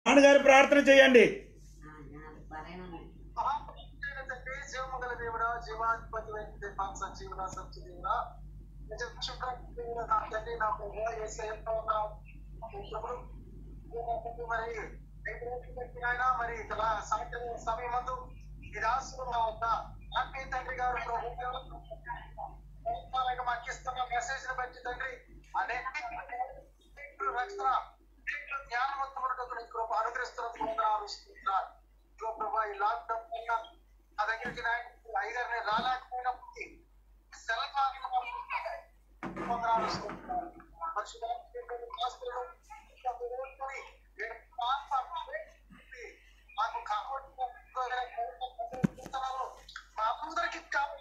నాన్నగారు ప్రార్థన చేయండి మహాపురుషుడైన తండ్రి జీవము గల దేవుడా జీవాధిపతి వైద్య మాంస జీవన సత్య దేవుడా నిజ శుభ్ర నా తండ్రి నా ప్రభు ఏసయ్యతో నా ప్రభుడు మరి ఐదు రోజులు పెట్టి ఆయన మరి ఇక్కడ సాయంత్రం సమయం మందు ఈ రాష్ట్రంలో నా వద్ద హ్యాపీ తండ్రి గారు ప్రభు ప్రభుత్వాలకు మాకు ఇస్తున్న మెసేజ్ ని బట్టి తండ్రి అనేక రక్షణ జ్ఞానవంతములకు కృప అనుగ్రహిస్తున్న ఆవిష్కరిస్తున్నారు ఇదిగో ప్రభా ఈ లాక్డౌన్ వల్ల నా దగ్గరికి నాయకుడు ఐగారిని రాలేకపోయినప్పటికీ సెలకాలను ఆవిష్కరిస్తున్నారు మాకు కావాలి మా అందరికీ కావాలి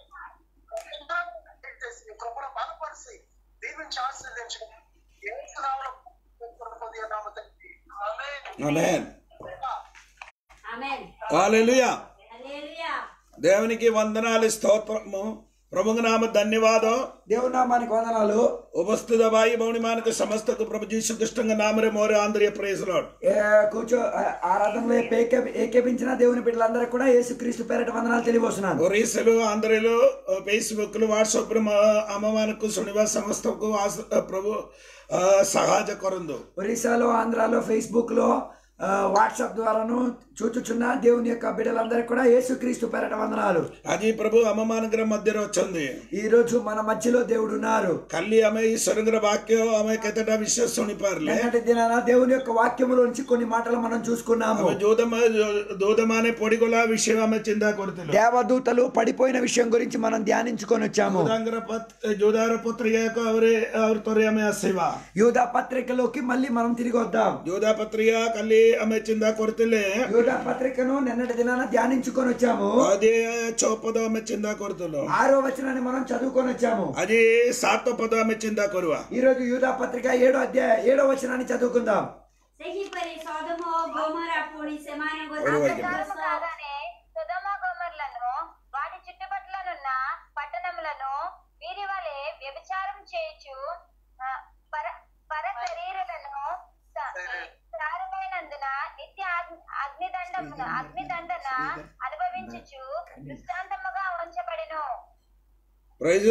చేసి కృపణ బలపరిచి దీవించి ఆశీర్వదించడం ఏసు నామములో పొందిన నామ తండ్రి ఆమేన్. ఆమేన్ ఆమేన్ హల్లెలూయా హల్లెలూయా దేవునికి వందనాలు స్తోత్రము ప్రభుగు నామ ధన్యవాదం దేవుని నామానికి వందనాలు ఉపస్థిత బాయి భౌనిమానికి సమస్తకు ప్రభు జీసు కృష్ణంగా నామరే మోరే ఆంధ్రయ ప్రేసలాడు ఏ, కూర్చో ఆ, ఆరాధనలో ఏకే ఏకేపించిన దేవుని బిడ్డలందరూ కూడా యేసుక్రీస్తు పేరట వందనాలు తెలియవస్తున్నాను ఒరిస్సాలు ఆంధ్రలో ఫేస్బుక్ వాట్సాప్ అమ్మమానకు సునివా సమస్తకు ఆస- ప్రభు ఆ, సహాయ కొరందు ఒరిస్సాలో ఆంధ్రాలో ఫేస్బుక్ లో ఆ, వాట్సాప్ ద్వారాను చూచుచున్న దేవుని యొక్క బిడ్డలందరికీ కూడా యేసుక్రీస్తు పేరట వందనాలు అది ప్రభు అమ్మమానగర మధ్యలో వచ్చింది ఈ రోజు మన మధ్యలో దేవుడు ఉన్నారు కల్లి ఆమె ఈ సొరంగర వాక్యం ఆమె కెతట విశ్వ సునిపార్లే నిన్నటి దినాన దేవుని యొక్క వాక్యములోంచి కొన్ని మాటలు మనం చూసుకున్నాము ఆమె జోదమ దూదమానే పొడిగొల విషయం ఆమె చిందా కొరతలు దేవదూతలు పడిపోయిన విషయం గురించి మనం ధ్యానించుకొని వచ్చాము జోదాంగర పత్ జోదార పుత్రిక అవరే ಅವ್ರ ತೊರೆ ಆమె ಸೇವಾ యూదా పత్రికలోకి మళ్ళీ మనం తిరిగి వద్దాం ಜೋದಾ ಪತ್ರಿಯ ಕಲ್ಲಿ ಆమె ಚಿಂದ ಕೊಡ್ತಿಲ್ಲ యూదా పత్రికను నిన్నటి దినాన ధ్యానించుకొని వచ్చాము ಅದೇ ಚೌಪದ ಆమె ಚಿಂದ ಕೊಡ್ತಲು ఆరో వచనాన్ని మనం చదువుకొని వచ్చాము ಅದೇ ಸಾತ ಪದ ಆమె ಚಿಂದ ಕೊರುವ ఈ రోజు యూదా పత్రిక ఏడో అధ్యాయ ఏడో వచనాన్ని చదువుకుందాం ସେହିପରି ସୋଦମ ଓ ଗୋମରା ପୁଣି ସେମାନଙ୍କ ప్రకారము కాగానే సుధమ గోమర్లను వాటి చుట్టుపట్లనున్న పట్టణములను వీరి వలె వ్యభిచారం చేయుచు ఆ, పర పర శరీరులను సారమైనందున నిత్య అగ్- అగ్నిదండమున అగ్నిదండన అనుభవించుచు దృష్టాంతముగా ఉంచబడిను ಪ್ರೈಸ್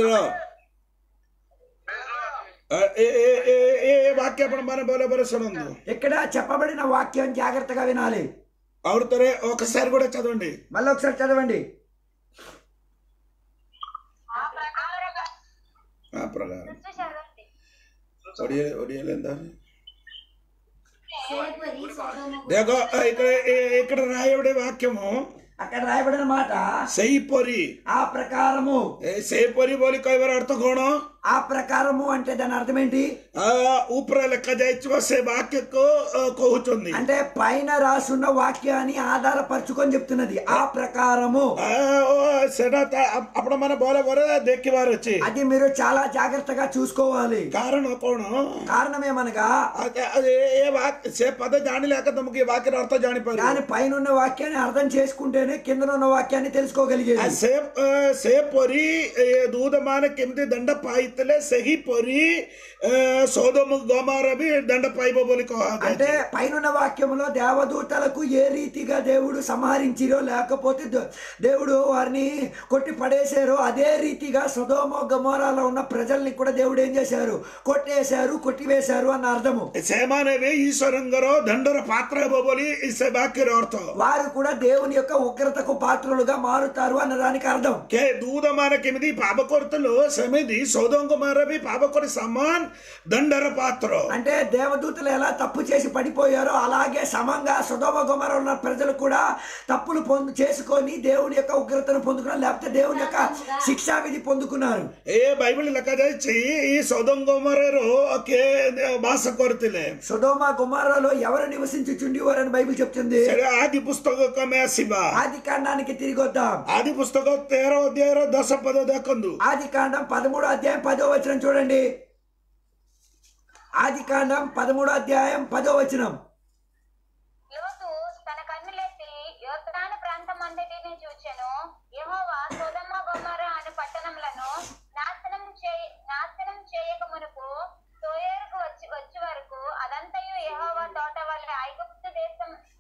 ఏ వాక్య పడ మన బల బరసనుంది ఇక్కడ చెప్పబడిన వాక్యం జాగ్రత్తగా వినాలి ಅವ್ರ ತೊರೆ ఒకసారి కూడా చదవండి మళ్ళీ ఒకసారి చదవండి ఆ ప్రకారముగా ఆ ప్రకారం దృష్టి చదవండి ఒడియ ఒడియలేందా ସେହିପରି ସୋଦମ దేగో ఇక్కడ ఇక్కడ రాయబడే వాక్యము అక్కడ రాయబడిన మాట ସେଇ ପରି ఆ ప్రకారము ଏ ସେହିପରି ବୋଲି କହିବାର ଅର୍ଥ କଣ ఆ ప్రకారము అంటే దాని అర్థం ఏంటి ଆ, ଉପରେ ଲେଖାଯାଇଥିବା ସେ ବାକ୍ୟକୁ ଅ, କହୁଛନ୍ତି అంటే పైన రాసున్న వాక్యాన్ని ఆధారపరుచుకొని చెప్తున్నది ఆ ప్రకారము ଆ, ଓ, ସେଟା ତା- ଆପ- ଆପଣମାନେ ଭଲ ଭାବରେ ଦେଖିବାର ଅଛି అది మీరు చాలా జాగ్రత్తగా చూసుకోవాలి କାରଣ କଣ కారణం ఏమనగా అదే- అదే ఏ వాక్య ସେ పద ଜାଣିଲେ ତମକୁ ଏ ବାକ୍ୟର ଅର୍ଥ ଜାଣିପାରିବ దాని పైన ఉన్న వాక్యాన్ని అర్థం చేసుకుంటేనే కింద ఉన్న వాక్యాన్ని తెలుసుకోగలిగేది ଆ, ସେ ଅ, ସେପରି ଏ, ଦୂତମାନେ କେମିତି ଦଣ୍ଡ ପାଇଥିଲେ ସେହିପରି ଅ, ସୋଦମ ଗମାର ବି ଦଣ୍ଡ ପାଇବ ବୋଲି କୁହାଯାଇଛି అంటే పైన వాక్యములో దేవదూతలకు ఏ రీతిగా దేవుడు సంహరించిరో లేకపోతే ద- దేవుడు వారిని కొట్టి పడేశారో అదే రీతిగా సదోమ గమోరాలో ఉన్న ప్రజల్ని కూడా దేవుడు ఏం చేశారు కొట్టేశారు కొట్టివేశారు అన్న అర్థము ସେମାନେ ବି ଈଶ୍ୱରଙ୍କର ଦଣ୍ଡର ପାତ୍ର ହେବ ବୋଲି ସେ ବାକ୍ୟର ଅର୍ଥ వారు కూడా దేవుని యొక్క ఉగ్రతకు పాత్రులుగా మారుతారు అన్న దానికి అర్థం କେ ଦୂତମାନେ କେମିତି ପାପ କରୁଥିଲୁ ସେମିତି ସୌଦଙ୍କମାନେ ବି ପାପ କରି ସମାନ ଦଣ୍ଡର ପାତ୍ର అంటే దేవదూతలు ఎలా తప్పు చేసి పడిపోయారో అలాగే సమంగా సుధోమ గుమర ఉన్న ప్రజలు కూడా తప్పులు పొందు చేసుకొని దేవుని యొక్క ఉగ్రతను పొందుకున్నారు లేకపోతే దేవుని యొక్క శిక్షా విధి పొందుకున్నారు ଏ ବାଇବଲ ଲେଖାଯାଇଛି ఈ ସୌଦଙ୍କମରରୁ କେ ବାସ କରିଥିଲେ సుధోమ గుమారాలో ఎవరు నివసించుచుండేవారని బైబిల్ చెప్తుంది ସେଟା ଆଦି ପୁସ୍ତକ କମେ ଆସିବା ఆది కాండానికి తిరిగి వద్దాం ଆଦି ପୁସ୍ତକ ତେର ଅଧ୍ୟାୟର ଦଶ ପଦ ଦେଖନ୍ତୁ ఆది కాండం పదమూడో అధ్యాయం పదో వచనం చూడండి ఆది కాండం పదమూడో అధ్యాయం పదో వచనం లోతు తన కన్నులెత్తి యోర్దాను ప్రాంతం అంతటిని చూచెను యెహోవా సొదొమ గొమొర్ర అను పట్టణములను నాశనం చేయ నాశనం చేయక మునుపు సోయేరుకు వచ్చి వచ్చి వరకు అదంతయు యెహోవా తోట వల్ల ఐగుప్తు దేశం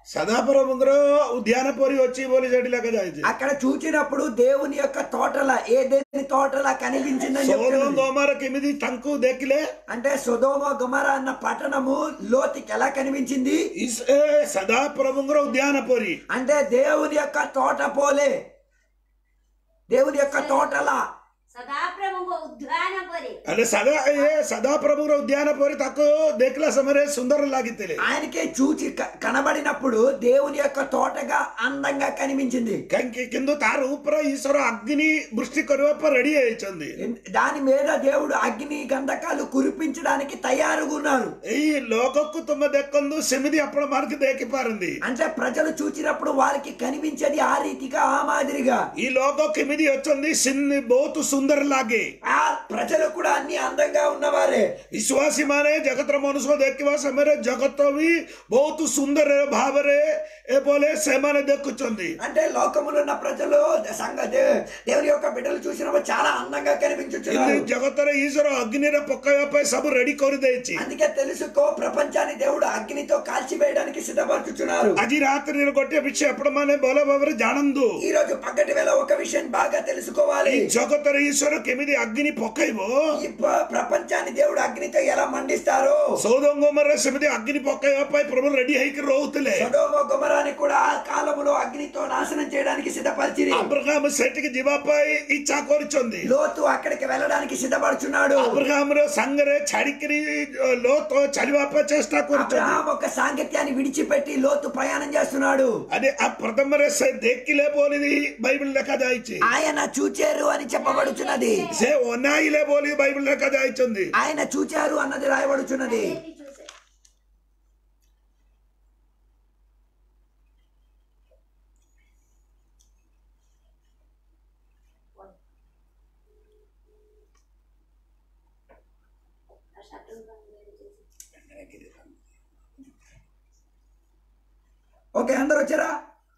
ସଦାପ୍ରଭୁଙ୍କର ଉଦ୍ୟାନ ପରି ଅଛି ବୋଲି ସେଠି ଲେଖାଯାଇଛି అక్కడ చూచినప్పుడు దేవుని యొక్క తోటల ఏదేని తోటల కనిపించిందని ସୋଦମ చెప్తున్నది. ଗମର କେମିତି ତାଙ୍କୁ ଦେଖିଲେ అంటే సుధోమ గుమర అన్న పట్టణము లోతుకి ఎలా కనిపించింది ଇସ୍- ଏ ସଦାପ୍ରଭୁଙ୍କର ଉଦ୍ୟାନ ପରି అంటే దేవుని యొక్క తోట పోలే దేవుని యొక్క తోటల ସଦାପ୍ରଭୁଙ୍କ ଉଦ୍ୟାନ ପରି ହେଲେ ସଦା ଏ ସଦାପ୍ରଭୁଙ୍କର ଉଦ୍ୟାନ ପରି ତାକୁ ଦେଖିଲା ସମୟରେ ସୁନ୍ଦର ଲାଗିଥିଲେ ఆయనకే చూచి క- కనబడినప్పుడు దేవుని యొక్క తోటగా అందంగా కనిపించింది କାହିଁକି କିନ୍ତୁ ତାର ଉପରେ ଈଶ୍ୱର ଅଗ୍ନି ବୃଷ୍ଟି କରିବା ପାଇଁ ରେଡି ହେଇଛନ୍ତି ఎన్- దాని మీద దేవుడు అగ్ని గంధకాలు కురిపించడానికి తయారుగా ఉన్నారు ଏଇ ଲୋକକୁ ତୁମେ ଦେଖନ୍ତୁ ସେମିତି ଆପଣ ମାନଙ୍କୁ ଦେଖିପାରନ୍ତି అంటే ప్రజలు చూచినప్పుడు వారికి కనిపించేది ఆ రీతిగా ఆ మాదిరిగా ఈ ଲୋକ କେମିତି ଅଛନ୍ତି ସିନ୍- ବହୁତ ସୁନ୍ଦର ଲାଗେ ఆ ప్రజలు కూడా అన్ని అందంగా ఉన్నవారే ବିଶ୍ୱାସୀ ମାନେ ଜଗତର ମନୁଷ୍ୟ ଦେଖିବା ସମୟରେ ଜଗତ ବି ବହୁତ ସୁନ୍ଦର ଭାବରେ ଏଭଳି ସେମାନେ ଦେଖୁଛନ୍ତି అంటే లోకములో ఉన్న ప్రజలు సంఘ దే- దేవుని యొక్క బిడ్డలు చూసినప్పుడు చాలా అందంగా କିନ୍ତୁ కనిపించుచున్నారు ଜଗତରେ ଈଶ୍ୱର ଅଗ୍ନିରେ ପକାଇବା ପାଇଁ ସବୁ ରେଡି କରିଦେଇଛି అందుకే తెలుసుకో ప్రపంచాన్ని దేవుడు అగ్నితో కాల్చివేయడానికి సిద్ధపరచుచున్నారు ଆଜି ରାତ୍ରିରେ ଗୋଟିଏ ବିଷୟ ଆପଣ ମାନେ ଭଲ ଭାବରେ ଜାଣନ୍ତୁ ఈ రోజు పగటి వేళ ఒక విషయం బాగా తెలుసుకోవాలి ఈ ଜଗତରେ ଈଶ୍ୱର କେମିତି ଅଗ୍ନି ପକାଇବ ఈ ప- ప్రపంచాన్ని దేవుడు అగ్నితో ఎలా మండిస్తారో ସୌଦଙ୍ଗମରେ ସେମିତି ଅଗ୍ନି ପକାଇବା ପାଇଁ ପ୍ରଭୁ ରେଡି ହେଇକି ରହୁଥିଲେ సొడోమ గుమరాన్ని కూడా ఆ కాలములో అగ్నితో నాశనం చేయడానికి సిద్ధపరిచిరి అబ్రహాం ସେଠିକି ଯିବା ପାଇଁ ଇଚ୍ଛା କରିଛନ୍ତି లోతు అక్కడికి వెళ్ళడానికి సిద్ధపడుచున్నాడు అబ్రహాంର ସାଙ୍ଗରେ ଛାଡିକିରି ଲୋତ ଚାଲିବା ପାଇଁ ଚେଷ୍ଟା କରୁଛନ୍ତି అబ్రహాం ఒక సాంగత్యాన్ని విడిచిపెట్టి లోతు ప్రయాణం చేస్తున్నాడు అదే ఆ ప్రథమରେ ସେ ଦେଖିଲେ ବୋଲି బైబిల్ ଲେଖାଯାଇଛି ఆయన చూచారు అని చెప్పబడుచున్నది ସେ ଅନାଇଲେ ବୋଲି బైబిల్ ଲେଖାଯାଇଛନ୍ତି ఆయన చూచారు అన్నది రాయబడుచున్నది ଏଠି చూసే ఆ షర్టు వేడి చేసి ఓకే అందరు వచ్చారా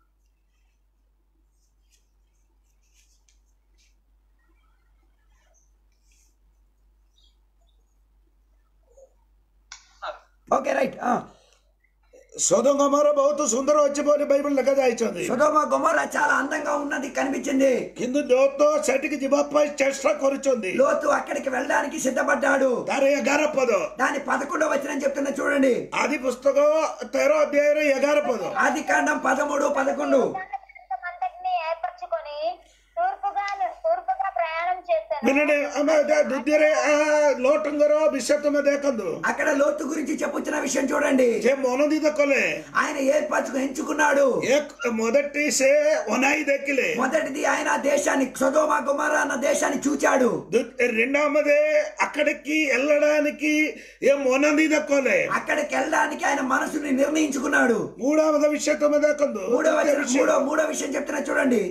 ఓకే రైట్ ସୋଦଙ୍ଗମର ବହୁତ ସୁନ୍ଦର ଅଛି ବୋଲି బైబిల్ ଲେଖାଯାଇଛନ୍ତି సుధోమ గుమర చాలా అందంగా ఉన్నది కనిపించింది କିନ୍ତୁ ଲୋତ ସେଠିକି ଯିବା ପାଇଁ ଚେଷ୍ଟା କରୁଛନ୍ତି లోతు అక్కడికి వెళ్ళడానికి సిద్ధపడ్డాడు ତାର ଏଗାର పଦ దాని పదకొండవ వచనం చెప్తున్నా చూడండి ଆଦି పుస్తକ ତେର ଅଧ୍ୟାୟରେ ଏଗାର ପଦ ఆది కాండం పదమూడు పదకొండు అంతటిని ఏర్పరచుకొని తూర్పుగా తూర్పుగా ప్రయాణం చేశాను ବିନଡେ ଆମେ ଯା- ଦ୍ୱିତୀୟରେ ଆ, ଲୋଟଙ୍କର ବିଷୟ ତୁମେ ଦେଖନ୍ତୁ అక్కడ లోతు గురించి చెప్పుచున్న విషయం చూడండి ସେ ମନୋନୀତ కలే ఆయన ఏర్పరచుకు ఎంచుకున్నాడు ଏକ మొదటి ସେ ଅନାଇ ଦେଖିଲେ మొదటిది ఆయన ఆ దేశాన్ని సుధోమ గుమర అన్న దేశాన్ని చూచాడు దు- రెండవది అక్కడికి వెళ్ళడానికి ఏ మొనదీద కొలే అక్కడికి వెళ్ళడానికి ఆయన మనసుని నిర్ణయించుకున్నాడు మూడవది విషయం తొమ్మిది దక్కందు మూడవ వచనం మూడో మూడో విషయం చెప్తున్నా చూడండి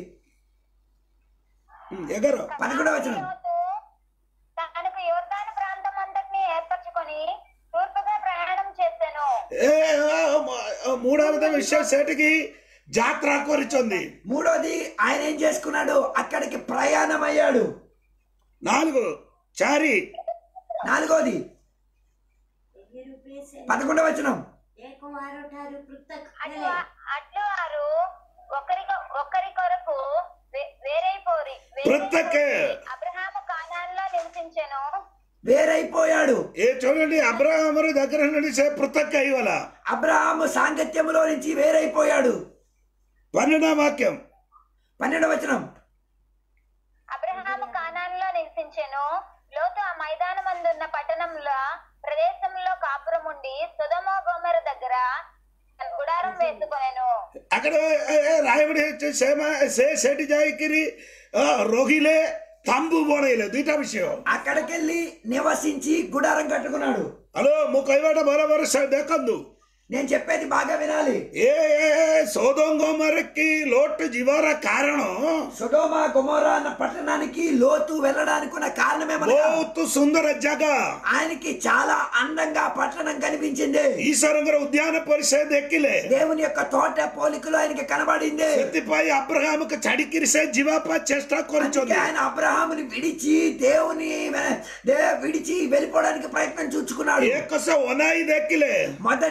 ఎగరు పదకొండవ వచనం లోతు తనకు యోర్దాను ప్రాంతం అంతటిని ఏర్పరచుకొని తూర్పుగా ప్రయాణం చేశాను ఏ ఆ, మ- మూడవది విషయం సేటికి జాత్ర కొరిచుంది మూడోది ఆయన ఏం చేసుకున్నాడు అక్కడికి ప్రయాణం అయ్యాడు నాలుగు చారి నాలుగోది ଏହି ରୂପେ ସେ పదకొండవ వచనం ଏକ ବାର ଠାରୁ ପୃଥକ అట్లు ହେଲେ అట్లు వారు ఒకరి ఒకరి కొరకు వే- వేరైపోరి పృథక్. అబ్రహాము కానాల్లో నివసించెను వేరైపోయాడు ఏ చూడండి అబ్రహామర దగ్గర నుండి సే పృథక్ అయ్యవల అబ్రహాము సాంగత్యములో నుంచి వేరైపోయాడు పన్నెండవ వాక్యం పన్నెండవ వచనం అబ్రహాము కానాన్లో నివసించెను లోతు ఆ మైదానమందున్న పట్టణంలో ప్రదేశంలో కాపురం ఉండి సుధమ గోమెర దగ్గర గుడారం వేసుకొనెను అక్కడ ఏ, ఏ, రాయబడి ଅଛି, సేమ ସେ ସେଠି ଯାଇକିରି ଅ, ରହିଲେ ତାମ୍ବୁ ବଣେଇଲେ ଦୁଇଟା ବିଷୟ అక్కడికి వెళ్ళి నివసించి గుడారం కట్టుకున్నాడు ହ୍ୟାଲୋ ମୁଁ କହିବାଟା ବରାବର ସେ ଦେଖନ୍ତୁ నేను చెప్పేది బాగా వినాలి ଏ ସୌଦଙ୍ଗମରେ ଲୋଟ ଯିବାର କାରଣ సుధోమ గుమోర అన్న పట్టణానికి లోతు వెళ్ళడానికి ఉన్న కారణమేమనగా ବହୁତ ସୁନ୍ଦର ଜାଗା ఆయనకి చాలా అందంగా పట్టణం కనిపించింది ଈଶ୍ୱରଙ୍କର ଉଦ୍ୟାନ ପରି ସେ ଦେଖିଲେ దేవుని యొక్క తోట పోలికలు ఆయనకి కనబడింది ସେଥିପାଇଁ అబ్రహాముకు ଛାଡିକିରି ସେ ଯିବା ପାଇଁ ଚେଷ୍ଟା అందుకే କରୁଛନ୍ତି ఆయన అబ్రహాముని విడిచి దేవుని దే- విడిచి వెళ్ళిపోవడానికి ప్రయత్నం చూచుకున్నాడు ଏକ ସେ ଅନାଇ ଦେଖିଲେ మొదటి ఆయన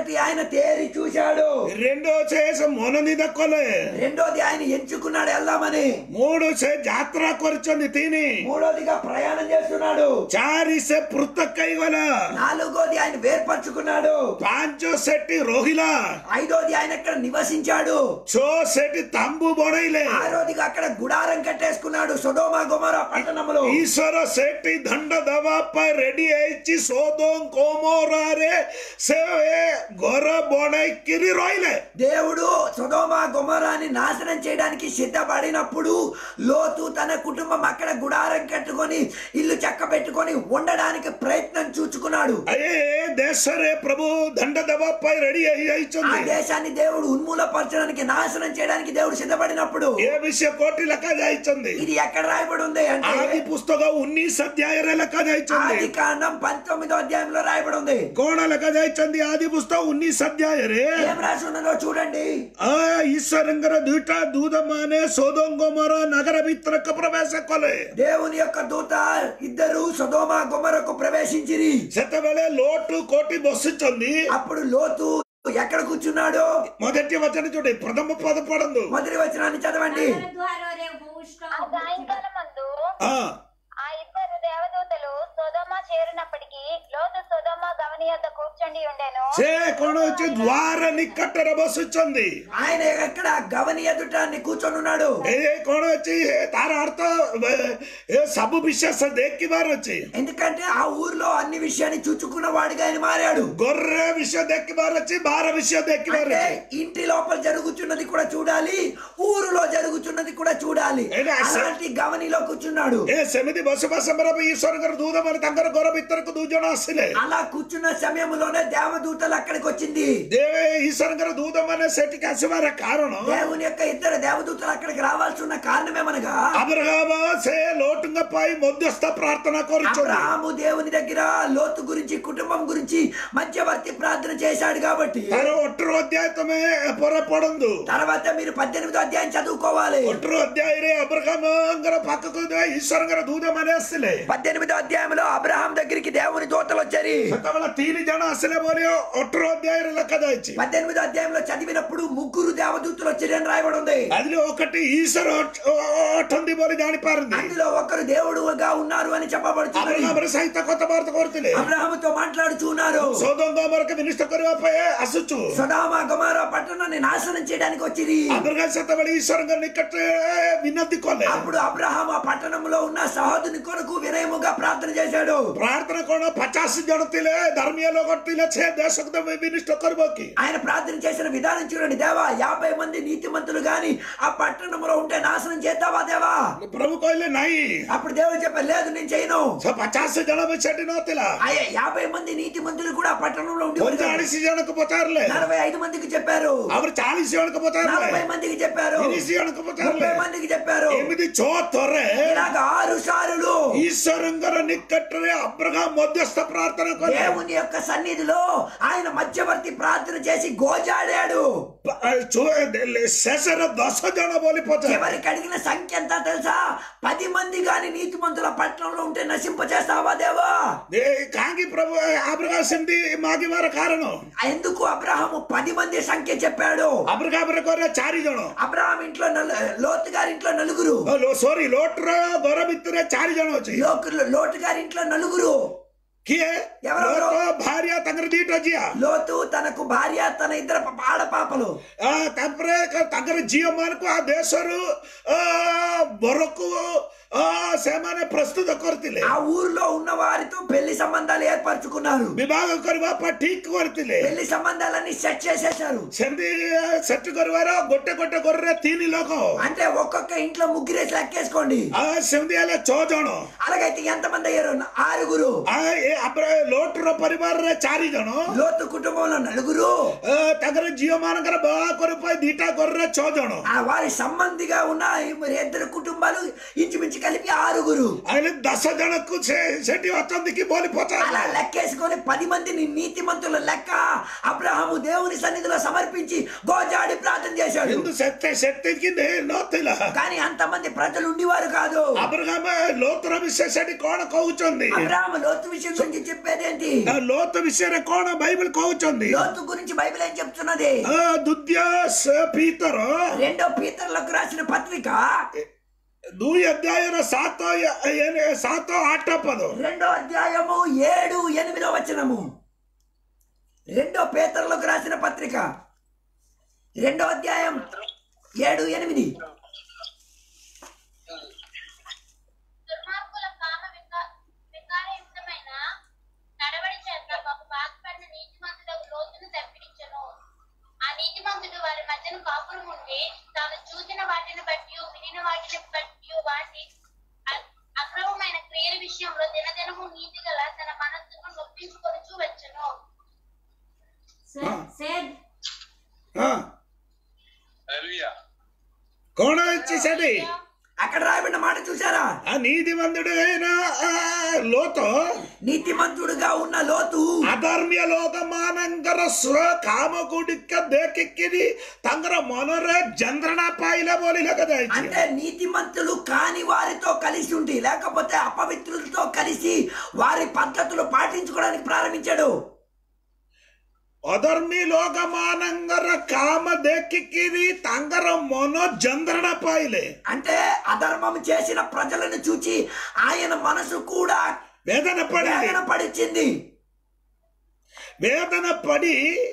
తేరి చూశాడు రెండో చేసి మొనని దక్కలే రెండోది ఆయన ఎంచుకున్నాడు వెళ్దామని మూడు సే జాత్ర కొరచొంది తిని మూడోదిగా ప్రయాణం చేస్తున్నాడు చారి సే పృథక్కై గల నాలుగోది ఆయన వేర్పరచుకున్నాడు పాంచో సెట్టి రోహిలా ఐదోది ఆయన అక్కడ నివసించాడు చో సెట్టి తంబు బొడైలే ఆరోదిగా అక్కడ గుడారం కట్టేసుకున్నాడు సుధోమ గుమర పట్టణములో ఈశ్వర శెట్టి దండ దవాపై రెడీ అయించి సోదోం కోమోరారే సే గొర్ర బొడై కిరి రోయిలే దేవుడు సుధోమ గుమరాన్ని నాశనం చేయడానికి సిద్ధపడినప్పుడు లోతు తన కుటుంబం అక్కడ గుడారం కట్టుకొని ఇల్లు చక్క పెట్టుకొని ఉండడానికి ప్రయత్నం చూచుకున్నాడు అయ్యే దేశరే ప్రభు దండ దవాపై రెడీ అయి ఆ అయించుంది దేశాన్ని దేవుడు ఉన్మూలపరచడానికి నాశనం చేయడానికి దేవుడు సిద్ధపడినప్పుడు ఏ విషయ కోటి లెక్క అయించుంది ఇది ఎక్కడ రాయబడి ఉంది అంటే ఆది పుస్తకం ఉన్నీస్ అధ్యాయరే లెక్క అయించుంది ఆది కాండం పంతొమ్మిదో అధ్యాయంలో రాయబడి ఉంది కోణ లెక్క అయించుంది ఆది పుస్తకం ఉన్నీస్ అధ్యాయరే ఏం రాసి ఉన్నదో చూడండి ಆ ಈಶ್ವರಂಗರ ದೂಟ ದೂದಮಾನೆ ಸೋದೋಂಗೊಮರ ನಗರ ಮಿತ್ರಕ್ಕೆ ಪ್ರವೇಶ ಕೊಲೆ దేవుని యొక్క దూత ఇద్దరు సుధోమ గుమరకు ప్రవేశించిరి సెతవేళ లోటు కోటి బొస్సుచుంది అప్పుడు లోతు ఎక్కడ కూర్చున్నాడు మొదటి వచన చూడండి ప్రథమ పద పడందు మొదటి వచనాన్ని చదవండి నగర ద్వారోరే భూష్ట ఆ సాయంకాలమందు ఆ ఆ ఇద్దరు దేవదూతలు సొదొమ చేరినప్పటికీ లోతు సొదొమ గవని యొద్ద కూర్చొని ఉండెను సే కోణ వచ్చి ద్వార నిక్కట్టర బొస్సుచుంది ఆయన ఎక్కడ గవని ఎదుటాన్ని కూర్చొని ఉన్నాడు ఏ కోణ వచ్చి తార అర్థ ఏ సబు విశ్వాస దేక్కివారు వచ్చి ఎందుకంటే ఆ ఊర్లో అన్ని విషయాన్ని చూచుకున్న వాడిగా ఆయన మారాడు గొర్రె విషయం దెక్కివారు వచ్చి బార విషయం దెక్కివారు అంటే వచ్చి ఇంటి లోపల జరుగుతున్నది కూడా చూడాలి ఊరులో జరుగుతున్నది కూడా చూడాలి ఏదో అస- అలాంటి గవనిలో కూర్చున్నాడు ఏ సెమిది బస్సు బస్సు మరపు ఈశ్వరంగర దూదమని తంగర గొర్రె మిత్రకు దూజన వస్తులే అలా కూర్చున్న సమయంలోనే దేవదూతలు అక్కడికి వచ్చింది దేవే ఈశ్వరంగర దూదమనే సెట్టికి అసివార కారణం దేవుని యొక్క ఇద్దరు దేవదూతలు అక్కడికి రావాల్సి ఉన్న కారణమేమనగా అబ్రహామ సే లోటుంగ పై మధ్యస్థ ప్రార్థన కోరుచుంది అబ్రహాము దేవుని దగ్గర లోతు గురించి కుటుంబం గురించి మధ్యవర్తి ప్రార్థన చేశాడు కాబట్టి తన ఒట్టరు అధ్యాయతమే పొరపడందు తర్వాత మీరు పద్దెనిమిదో అధ్యాయం చదువుకోవాలి ఒట్టరు అధ్యాయరే అబ్రహామంగర పక్కకు ఈశ్వరంగర దూదమనే అసలే పద్దెనిమిదో అధ్యాయంలో అబ్రహాం దగ్గరికి దేవుని దూతలు వచ్చారు సతవల తీని జన అసలే బోలియో ఒట్టరు అధ్యాయరే లెక్క దాచి పద్దెనిమిదో అధ్యాయంలో చదివినప్పుడు ముగ్గురు దేవదూతలు వచ్చారు అని రాయబడి ఉంది అదిలో ఒకటి ఈశ్వర ఒట్టంది బోలి దాని పారింది అందులో ఒకరు దేవుడుగా ఉన్నారు అని చెప్పబడుతున్నది అబ్రహామర సహిత కొత్త భారత కోరుతులే అబ్రహాముతో మాట్లాడుచున్నారు సోదొంగ మరొక మినిస్టర్ కొరివాపై అసుచు సదామ గమార పట్టణాన్ని నాశనం చేయడానికి వచ్చింది అబ్రహాం సతవల ఈశ్వరంగ నిక్కట్ విన్నది కొల్లే అప్పుడు అబ్రహాం ఆ పట్టణంలో ఉన్న సహోదుని కొరకు వినయముగా ప్రార్థన చేశాడు ಪ್ರಾರ್ಥನೆ ಕೊಡ ಪಚಾಸ್ ಜನ ತಿಲೆ ಧರ್ಮೀಯ ಕೊಟ್ಟಿಲ್ಲ ಛೇ ದೇಶದ ಮಿನಿಸ್ಟರ್ ಕೊರ್ಬೋಕಿ ఆయన ప్రార్థన చేసిన విధానం చూడండి దేవా యాభై మంది నీతిమంతులు గాని ఆ పట్టణంలో ఉంటే నాశనం చేద్దావా దేవా ಪ್ರಭು ಕೊಯ್ಲೆ ನಾಯಿ అప్పుడు దేవుడు చెప్పారు లేదు నేను చేయను ಸೊ ಪಚಾಸ್ ಜನ చెట్టి నోతిల అయ్యా యాభై మంది నీతిమంతులు కూడా ఆ పట్టణంలో ఉండి ಒಂದು ఉంటారు. ಅಳಿಸಿ ಜನಕ್ಕೆ పోతారులే నలభై ఐదు మందికి చెప్పారు ಅವ್ರು ಚಾಳಿಸಿ ಜನಕ್ಕೆ పోతారులే నలభై మందికి చెప్పారు ఇరిసి ಜನಕ್ಕೆ పోతారులే ముప్పై మందికి చెప్పారు ఎనిమిది చోతొరే ఇలాగ ఆరు సార్లు ఈశ్వరంగర నిక్కట్టరే అబ్రహాం మధ్యస్థ ప్రార్థన కొరే దేవుని యొక్క సన్నిధిలో ఆయన మధ్యవర్తి ప్రార్థన చేసి గోజాడాడు శేషర దశ జన బోలిపోతారు ఎవరికి అడిగిన సంఖ్య ఎంత తెలుసా పది మంది గాని నీతిమంతుల పట్టణంలో ఉంటే నశింపచేస్తావా దేవా కాంగి ప్రభు అబ్రహాం సింది మాగి వాರ కారణం ఎందుకు అబ్రహాము పది మంది సంఖ్య చెప్పాడు అబ్రహాం కొరే చారి జనం అబ్రహాం ఇంట్లో నలు- లోతు గారి ఇంట్లో నలుగురు ಸಾರಿ ಲೋಟ್ರ ಗೊರ ಬಿತ್ತರೆ ಚಾರಿ ಜನ వచ్చి లోకు లోటు గారి ఇంట్లో నలుగురు ಕಿಯೆ ఎవరెవరు? ಲೋಟ ಭಾರ್ಯ ತಂಗ್ರ ದೀಟ ಅಜ್ಜಿಯ లోతు తనకు భార్య తన ఇద్దరు ప- ఆడపాపలు ಆ ತಂಪ್ರೆ ತಂಗ್ರ ಜೀವಮಾನಕ್ಕೂ ಆ ದೇಶರು ಆ ಬೊರಕು ಆ ಸೇಮಾನೆ ಪ್ರಸ್ತುತ ಕೊರ್ತಿಲೆ ఆ ఊర్లో ఉన్న వారితో పెళ్లి సంబంధాలు ఏర్పరచుకున్నారు ವಿಭಾಗ ಕರಿವಾಪ ಠೀಕ್ ಕೊರ್ತಿಲೆ పెళ్లి సంబంధాలన్నీ సెట్ చేసేశారు సెంది సెట్ కొరివారో గొట్టె గొట్టె గొర్రె తీని లోకం అంటే ఒక్కొక్క ఇంట్లో ముగ్గురేసి లెక్కేసుకోండి ఆ సెంది అలా చోజଣ అలాగైతే ఎంతమంది అయ్యారు ఆరుగురు ಆ ಏ ಅಬ್ರ ಲೋಟ್ರ ಪರಿವಾರ ಚಾರಿ ಜನ లోతు కుటుంబంలో నలుగురు ಆ ತಂಗ್ರ ಜೀವಮಾನಕರ ಬಾ ಕೊರಪಾಯಿ ದೀಟ ಗೊರ್ರೆ ಚೋಜಣ ఆ వారి సంబంధిగా ఉన్న ఈ మరి ఇద్దరు కుటుంబాలు ఇంచుమించుగా నుంచి కలిపి ఆరుగురు ఆయన దశ జనకు సెట్టి వస్తుందికి అలా బోలిపోతారు లెక్కేసుకొని పది మందిని నీతిమంతుల లెక్క అబ్రహాము దేవుని సన్నిధిలో సమర్పించి గోజాడి ప్రార్థన చేశాడు ಎಂದು ಸತ್ಯ ಶಕ್ತಿಗೆ ನೋತಿಲ್ಲ కానీ అంతమంది ప్రజలు ఉండేవారు కాదు అబ్రహామ లోతుల విషయ సెటి కోణ కହୁచుంది అబ్రహాము లోతు విషయం గురించి చెప్పేదేంటి ఆ లోతు విషయ కోణ బైబిల్ కହୁచుంది లోతు గురించి బైబిల్ ఏం చెప్తున్నది ఆ దుద్యాస్ పీతరు రెండో పీతర్లకు రాసిన పత్రిక ଦୁଇ ଅଧ୍ୟାୟର ସାତ ଏ- ସାତ ଆଠ ପଦ రెండో అధ్యాయము ఏడు ఎనిమిదో వచనము రెండో పేతరులకు రాసిన పత్రిక రెండో అధ్యాయం ఏడు ఎనిమిది దుర్మార్గుల కామ వికా- వికారయుక్తమైన నడవడి చేత బహు బాధపడిన నీతిమంతుడు లోతును తప్పించను ఆ నీతిమంతుడు వారి మధ్యన కాపురం ఉండి తాను చూసిన వాటిని బట్టి వినిన వాటిని బట్టి వాటి అ- అక్రమమైన క్రియల విషయంలో దినదినము నీతి గల తన మనస్సును నొప్పించుకొనుచూ వచ్చును ସେ- ସେ ହଁ କଣ ହେଇଛି ସେଠି అక్కడ రాయబడిన మాట చూసారా ఆ నీతిమంతుడు అయిన ఆ, లోతు నీతిమంతుడుగా ఉన్న లోతు అధర్మ్య లోకమానంకర స్వ కామగుడిక దేకెక్కిది తంగర మనరే చంద్రన పాయిల బోలి కదా అంటే నీతిమంతులు కాని వారితో కలిసి ఉండి లేకపోతే అపవిత్రులతో కలిసి వారి పద్ధతులు పాటించుకోవడానికి ప్రారంభించాడు అధర్మి లోకమానంగర కామ దేకెక్కిది తంగర మనో చంద్రన పాయిలే అంటే అధర్మం చేసిన ప్రజలను చూచి ఆయన మనసు కూడా వేదన పడింది వేదన పడిచింది వేదన పడి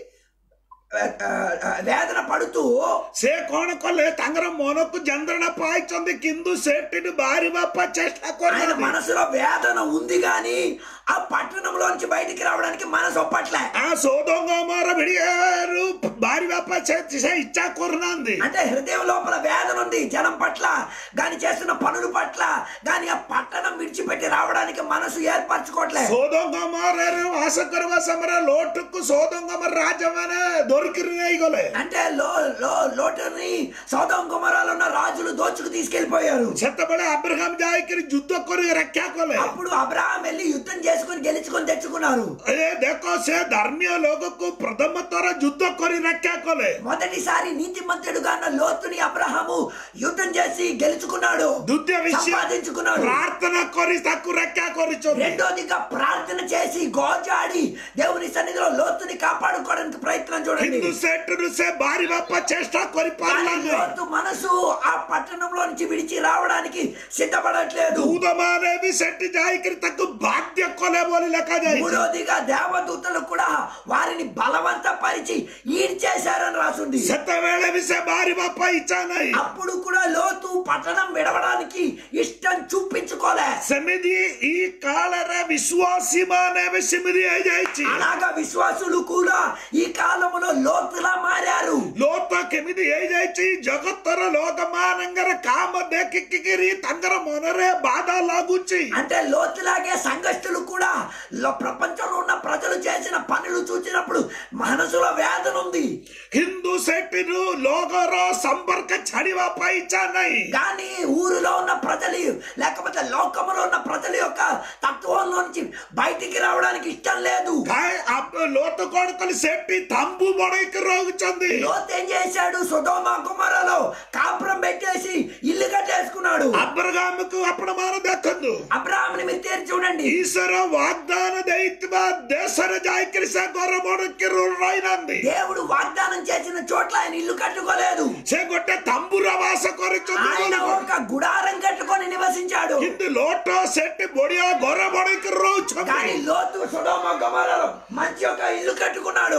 ఆ, ఆ, వేదన పడుతూ ସେ କଣ କଲେ ତାଙ୍କର ମନକୁ ଯନ୍ତ୍ରଣା ପାଇଛନ୍ତି କିନ୍ତୁ ସେଠିని ବାହାରିବା ପାଇଁ ଚେଷ୍ଟା ఆయన କରୁଛନ୍ତି మనసులో వేదన ఉంది గాని ఆ పట్టణంలోంచి బయటికి రావడానికి మనసు ఒప్పట్లే ఆ సోదొంగమార విడిగారు బారిବା ପାଇଁ ସେ ସେ ఇచ్చా କରୁନାହାନ୍ତି అంటే హృదయం లోపల వేదన ఉంది జనం పట్ల గాని చేస్తున్న పనుల పట్ల గాని ఆ పట్టణం విడిచిపెట్టి రావడానికి మనసు ఏర్పరచుకోవట్లే ସୋଦଙ୍ଗମାରରେ ବାସ କରିବା ସମୟରେ ଲୋଟକୁ ସୋଦଙ୍ଗମର ରାଜମାନେ ଦొరిକିରି ନେଇଗଲେ అంటే లో లో లోటుని సౌదం కుమారాలు ఉన్న రాజులు దోచుకు తీసుకెళ్లిపోయారు ସେତେବେଳେ ଆବ୍ରାହମ ଯାଇକିରି ଯୁଦ୍ଧ କରି ରକ୍ଷା କଲେ అప్పుడు అబ్రహాం వెళ్ళి యుద్ధం చేసుకుని గెలుచుకొని తెచ్చుకున్నారు ଏ ଦେଖ ସେ ଧର୍ମୀୟ ଲୋକକୁ ପ୍ରଥମ ଥର ଯୁଦ୍ଧ କରି ରକ୍ଷା କଲେ మొదటిసారి నీతిమంతుడుగా ఉన్న లోతుని అబ్రహాము యుద్ధం చేసి గెలుచుకున్నాడు ଦ୍ୱିତୀୟ ବିଷୟ సంపాదించుకున్నాడు ପ୍ରାର୍ଥନା କରି ତାକୁ ରକ୍ଷା କରିଛନ୍ତି రెండోదిగా ప్రార్థన చేసి గోజాడి దేవుని సన్నిధిలో లోతుని కాపాడుకోవడానికి ప్రయత్నం చూడండి କିନ୍ତୁ ସେଠରୁ ସେ ବାହାରିବା ପାଇଁ ଚେଷ୍ଟା కానీ କରିପାରିଲାନି లోతు మనసు ఆ పట్టణంలో నుంచి విడిచి రావడానికి సిద్ధపడట్లేదు ଦୂତମାନେ ବି ସେଠି ଯାଇକିରି ତାକୁ ବାଧ୍ୟ କଲେ ବୋଲି ଲେଖାଯାଇଛି మూడోదిగా దేవదూతలు కూడా వారిని బలవంత పరిచి ఈడ్చేశారని రాసుంది ସେତେବେଳେ ବି ସେ ବାହାରିବା ପାଇଁ ଇଚ୍ଛା ନାହିଁ అప్పుడు కూడా లోతు పట్టణం విడవడానికి ఇష్టం చూపించుకోలే ସେମିତି ఈ కాଳରେ విశ్వాసୀ ମାନେ ବି ସେମିତି ହେଇଯାଇଛି అలాగా విశ్వాసులు కూడా ఈ కాలంలో లోతులా మారారు ଲୋକ କେମିତି ହେଇଯାଇଛି ଜଗତର ଲୋକମାନଙ୍କର କାମ ଦେଖିକିରି ତାଙ୍କର ମନରେ ବାଧା ଲାଗୁଛି అంటే లోతులాగే సంఘస్థులు కూడా లో- ప్రపంచంలో ఉన్న ప్రజలు చేసిన పనులు చూసినప్పుడు మనసులో వేదన ఉంది କିନ୍ତୁ ସେଠିରୁ ଲୋକର ସମ୍ପର୍କ ଛାଡିବା ପାଇଁ ଇଚ୍ଛା ନାହିଁ కానీ ఊరిలో ఉన్న ప్రజలు లేకపోతే లోకములో ఉన్న ప్రజల యొక్క తత్వంలో నుంచి బయటికి రావడానికి ఇష్టం లేదు କାହିଁ ଆପ- ଲୋକ କଣ କଲେ ସେଠି ତମ୍ବୁ ବଢେଇକି ରହୁଛନ୍ତି లోత్ ఏం చేశాడు సుధోమ కుమారలో కాపురం పెట్టేసి ఇల్లు కట్టేసుకున్నాడు అబ్రగాముకు ଆପଣ ମାନେ ଦେଖନ୍ତୁ అబ్రాహాంని మీరు తేరి చూడండి ଈଶ୍ୱର ବାଗଦାନ ଦେଇଥିବା ଦେଶରେ ଯାଇକିରି ସେ ଘର ବଢିକି ରହିନାହାନ୍ତି దేవుడు వాగ్దానం చేసిన చోట్ల ఆయన ఇల్లు కట్టుకోలేదు ସେ ଗୋଟେ ତମ୍ବୁର ବାସ କରିଛନ୍ତି ఆయన ବୋଲି ఒక గుడారం కట్టుకొని నివసించాడు କିନ୍ତୁ ଲୋଟ ସେଠି ବଢିଆ ଘର ବଢିକି కానీ ରହୁଛନ୍ତି లోతు సుధోమ కుమారలో మంచి ఒక ఇల్లు కట్టుకున్నాడు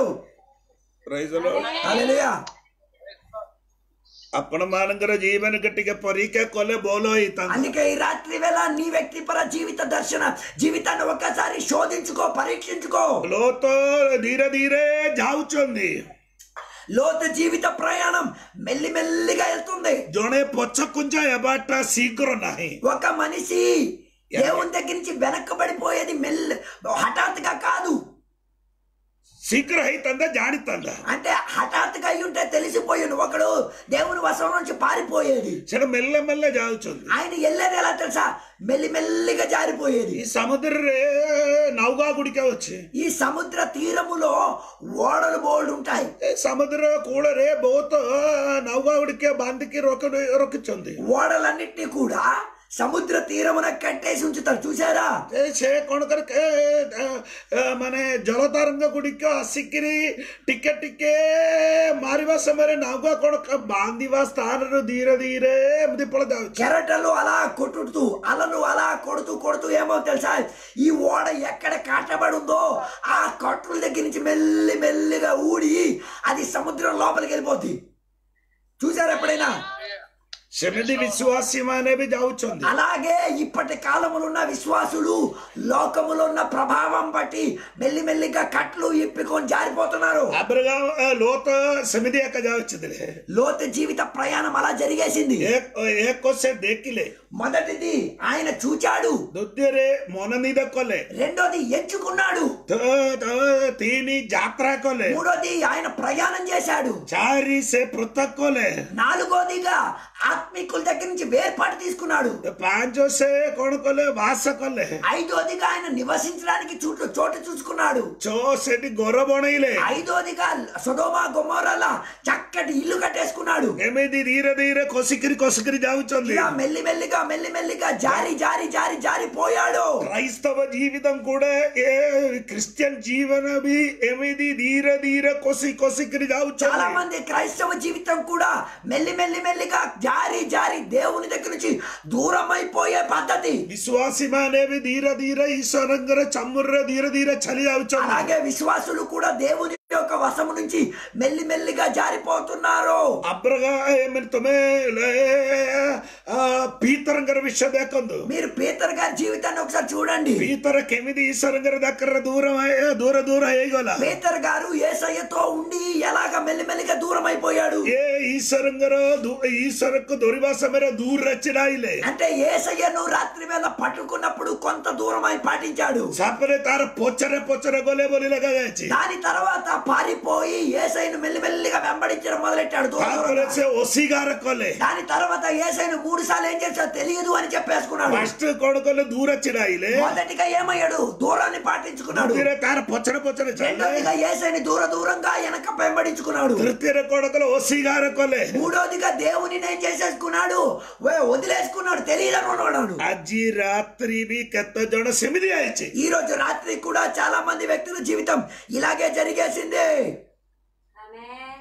హల్లెలూయా. ଆପଣ ମାନଙ୍କର ଜୀବନକୁ ଟିକେ ପରୀକ୍ଷା କଲେ ଭଲ ହେଇଥାନ୍ତା అందుకే ఈ రాత్రి వేళ నీ వ్యక్తిపర జీవిత దర్శన జీవితాన్ని ఒక్కసారి శోధించుకో పరీక్షించుకో ଲୋତ ଧୀରେ ଧୀରେ ଯାଉଛନ୍ତି లోతు జీవిత ప్రయాణం మెల్లి మెల్లిగా వెళ్తుంది ଜଣେ ପଛକୁଞ୍ଚ ହେବାଟା ଶୀଘ୍ର ନାହିଁ ఒక మనిషి దేవుని దగ్గర నుంచి వెనక్కబడిపోయేది మెల్లి హఠాత్తుగా కాదు శీఘ్ర అయితంద జానితంద అంటే హఠాత్తుగా అయి ఉంటే తెలిసిపోయాను ఒకడు దేవుని వశం నుంచి పారిపోయేది చెడ మెల్ల మెల్ల జాగుచుంది ఆయన వెళ్ళేది ఎలా తెలుసా మెల్లి మెల్లిగా జారిపోయేది ఈ సముద్రరే నౌగా గుడికే వచ్చి ఈ సముద్ర తీరములో ఓడలు బోల్డ్ ఉంటాయి ఏ సముద్ర కూడరే బోత్ నౌగా గుడికే బాంధికి రొక రొక్కిచుంది ఓడలన్నిటినీ కూడా సముద్ర తీరమున కట్టేసి ఉంచుతారు చూసారా ଏ ସେ କଣ କରେ ଏ, ଏ, ଏ, ମାନେ ଜଳତରଙ୍ଗ ଗୁଡ଼ିକ ଆସିକିରି ଟିକେ ଟିକେ ମାରିବା ସମୟରେ ନାଉକା କଣ କ- ବାନ୍ଧିବା ସ୍ଥାନରୁ ଧୀରେ ଧୀରେ ଏମିତି ପଳ ଯାଉଛି కెరటలు అలా కొట్టుతూ అలలు అలా కొడుతూ కొడుతూ ఏమో తెలుసా ఈ ఓడ ఎక్కడ కట్టబడి ఉందో ఆ కట్టుల దగ్గర నుంచి మెల్లి మెల్లిగా ఊడి అది సముద్రం లోపలికి వెళ్ళిపోద్ది చూసారు ఎప్పుడైనా ସେମିତି విశ్వాసీ ମାନେ ବି ଯାଉଛନ୍ତି అలాగే ఇప్పటి కాలములో ఉన్న విశ్వాసులు లోకములో ఉన్న ప్రభావం బట్టి మెల్లి మెల్లిగా కట్లు ఇప్పుకొని జారిపోతున్నారు ଆବ୍ରଗାମ ଲୋତ ସେମିତି ଏକା ଯାଉଛନ୍ତି లోత జీవిత ప్రయాణం అలా జరిగేసింది ଏକ ସେ ଦେଖିଲେ మొదటిది ఆయన చూచాడు ଦ୍ୱିତୀୟରେ ମନୋନୀତ କଲେ రెండోది ఎంచుకున్నాడు ତ- ତ- ତିନି ଯାତ୍ରା କଲେ మూడోది ఆయన ప్రయాణం చేశాడు ଚାରି ସେ ପୃଥକ କଲେ నాలుగోదిగా ఆత్మికుల దగ్గర నుంచి వేర్పాటు తీసుకున్నాడు ପାଞ୍ଚ ସେ କଣ କଲେ ବାସ କଲେ ఐదోదిగా ఆయన నివసించడానికి చోటు చోటు చూసుకున్నాడు ଛଅ ସେଠି ଘର ବନେଇଲେ ఐదోదిగా సొడోమా గొమోరలా చక్కటి ఇల్లు కట్టేసుకున్నాడు ଏମିତି ଧୀରେ ଧୀରେ ଖସିକିରି ଖସିକିରି ଯାଉଛନ୍ତି ఇలా మెల్లి మెల్లిగా మెల్లి మెల్లిగా జారి జారి జారి జారి పోయాడు క్రైస్తవ జీవితం కూడా ఏ క్రిస్టియన్ జీవన బి ఎమిది ధీర ధీర కొసి కొసికిరి చాలా ଯାଉଛନ୍ତି మంది క్రైస్తవ జీవితం కూడా మెల్లి మెల్లి మెల్లిగా జారి జారి దేవుని దగ్గర నుంచి దూరం అయిపోయే పద్ధతి విశ్వాసీ ମାନେ ବି ଧୀରେ ଧୀରେ ଈଶ୍ୱରଙ୍କର ଚମୁରରେ ଧୀରେ ଧୀରେ ଛାଲି ଯାଉଛନ୍ତି అలాగే విశ్వాసులు కూడా దేవుని యొక్క వశము నుంచి మెల్లి మెల్లిగా జారిపోతున్నారు అబ్రగా ఏమని ତୁମେ ପୀତରଙ୍କର ବିଷୟ ଦେଖନ୍ତୁ మీరు పీతర్ గారి జీవితాన్ని ఒకసారి చూడండి పీతర କେମିତି ଈଶ୍ୱରଙ୍କର దగ్గర దూరం అయ్యా దూర దూర ହେଇଗଲା పీతర్ గారు ఏసయ్యతో ఉండి ఎలాగ మెల్లిమెల్లిగా దూరం అయిపోయాడు ఏ ଈଶ୍ୱରଙ୍କର ଦୁ- ଈଶ୍ୱରକୁ ଧରିବା ସମୟରେ ଦୂରରେ ଛିଡାଇଲେ అంటే ఏసయ్యను రాత్రి వేళ పట్టుకున్నప్పుడు కొంత దూరం అయి పాటించాడు ତାପରେ ତାର ପଛରେ ପଛରେ ଗଲେ ବୋଲି ଲେଖାଯାଇଛି దాని తర్వాత పారిపోయి ఏసైను మెల్లిమెల్లిగా వెంబడించడం మొదలెట్టాడు దూరం ତାପରେ దూరంగా. ସେ ଅସିଗାର କଲେ దాని తర్వాత ఏసైను మూడు సార్లు ఏం చేశాడు తెలియదు అని చెప్పేసుకున్నాడు ଫାଷ୍ଟ କଣ କଲେ ଦୂର ଛିଡାଇଲେ మొదటిగా ఏమయ్యాడు దూరాన్ని పాటించుకున్నాడు ଦ୍ୱିତୀୟରେ ତାର ପଛରେ పଛରେ ଛାଡ଼ିଲେ రెండోదిగా ఏసైని దూర దూరంగా వెనక వెంబడించుకున్నాడు ତୃତୀୟରେ କଣ కଲେ ଅସିଗାର కଲେ మూడోదిగా దేవుని ఏం చేసేసుకున్నాడు వే- వదిలేసుకున్నాడు తెలియదు అనుకున్నాడు ଆଜି ରାତ୍ରି ବି କେତେ ଜଣ ସେମିତି ହେଇଛି ఈ రోజు రాత్రి కూడా చాలా మంది వ్యక్తుల జీవితం ఇలాగే జరిగేసింది ఆమేన్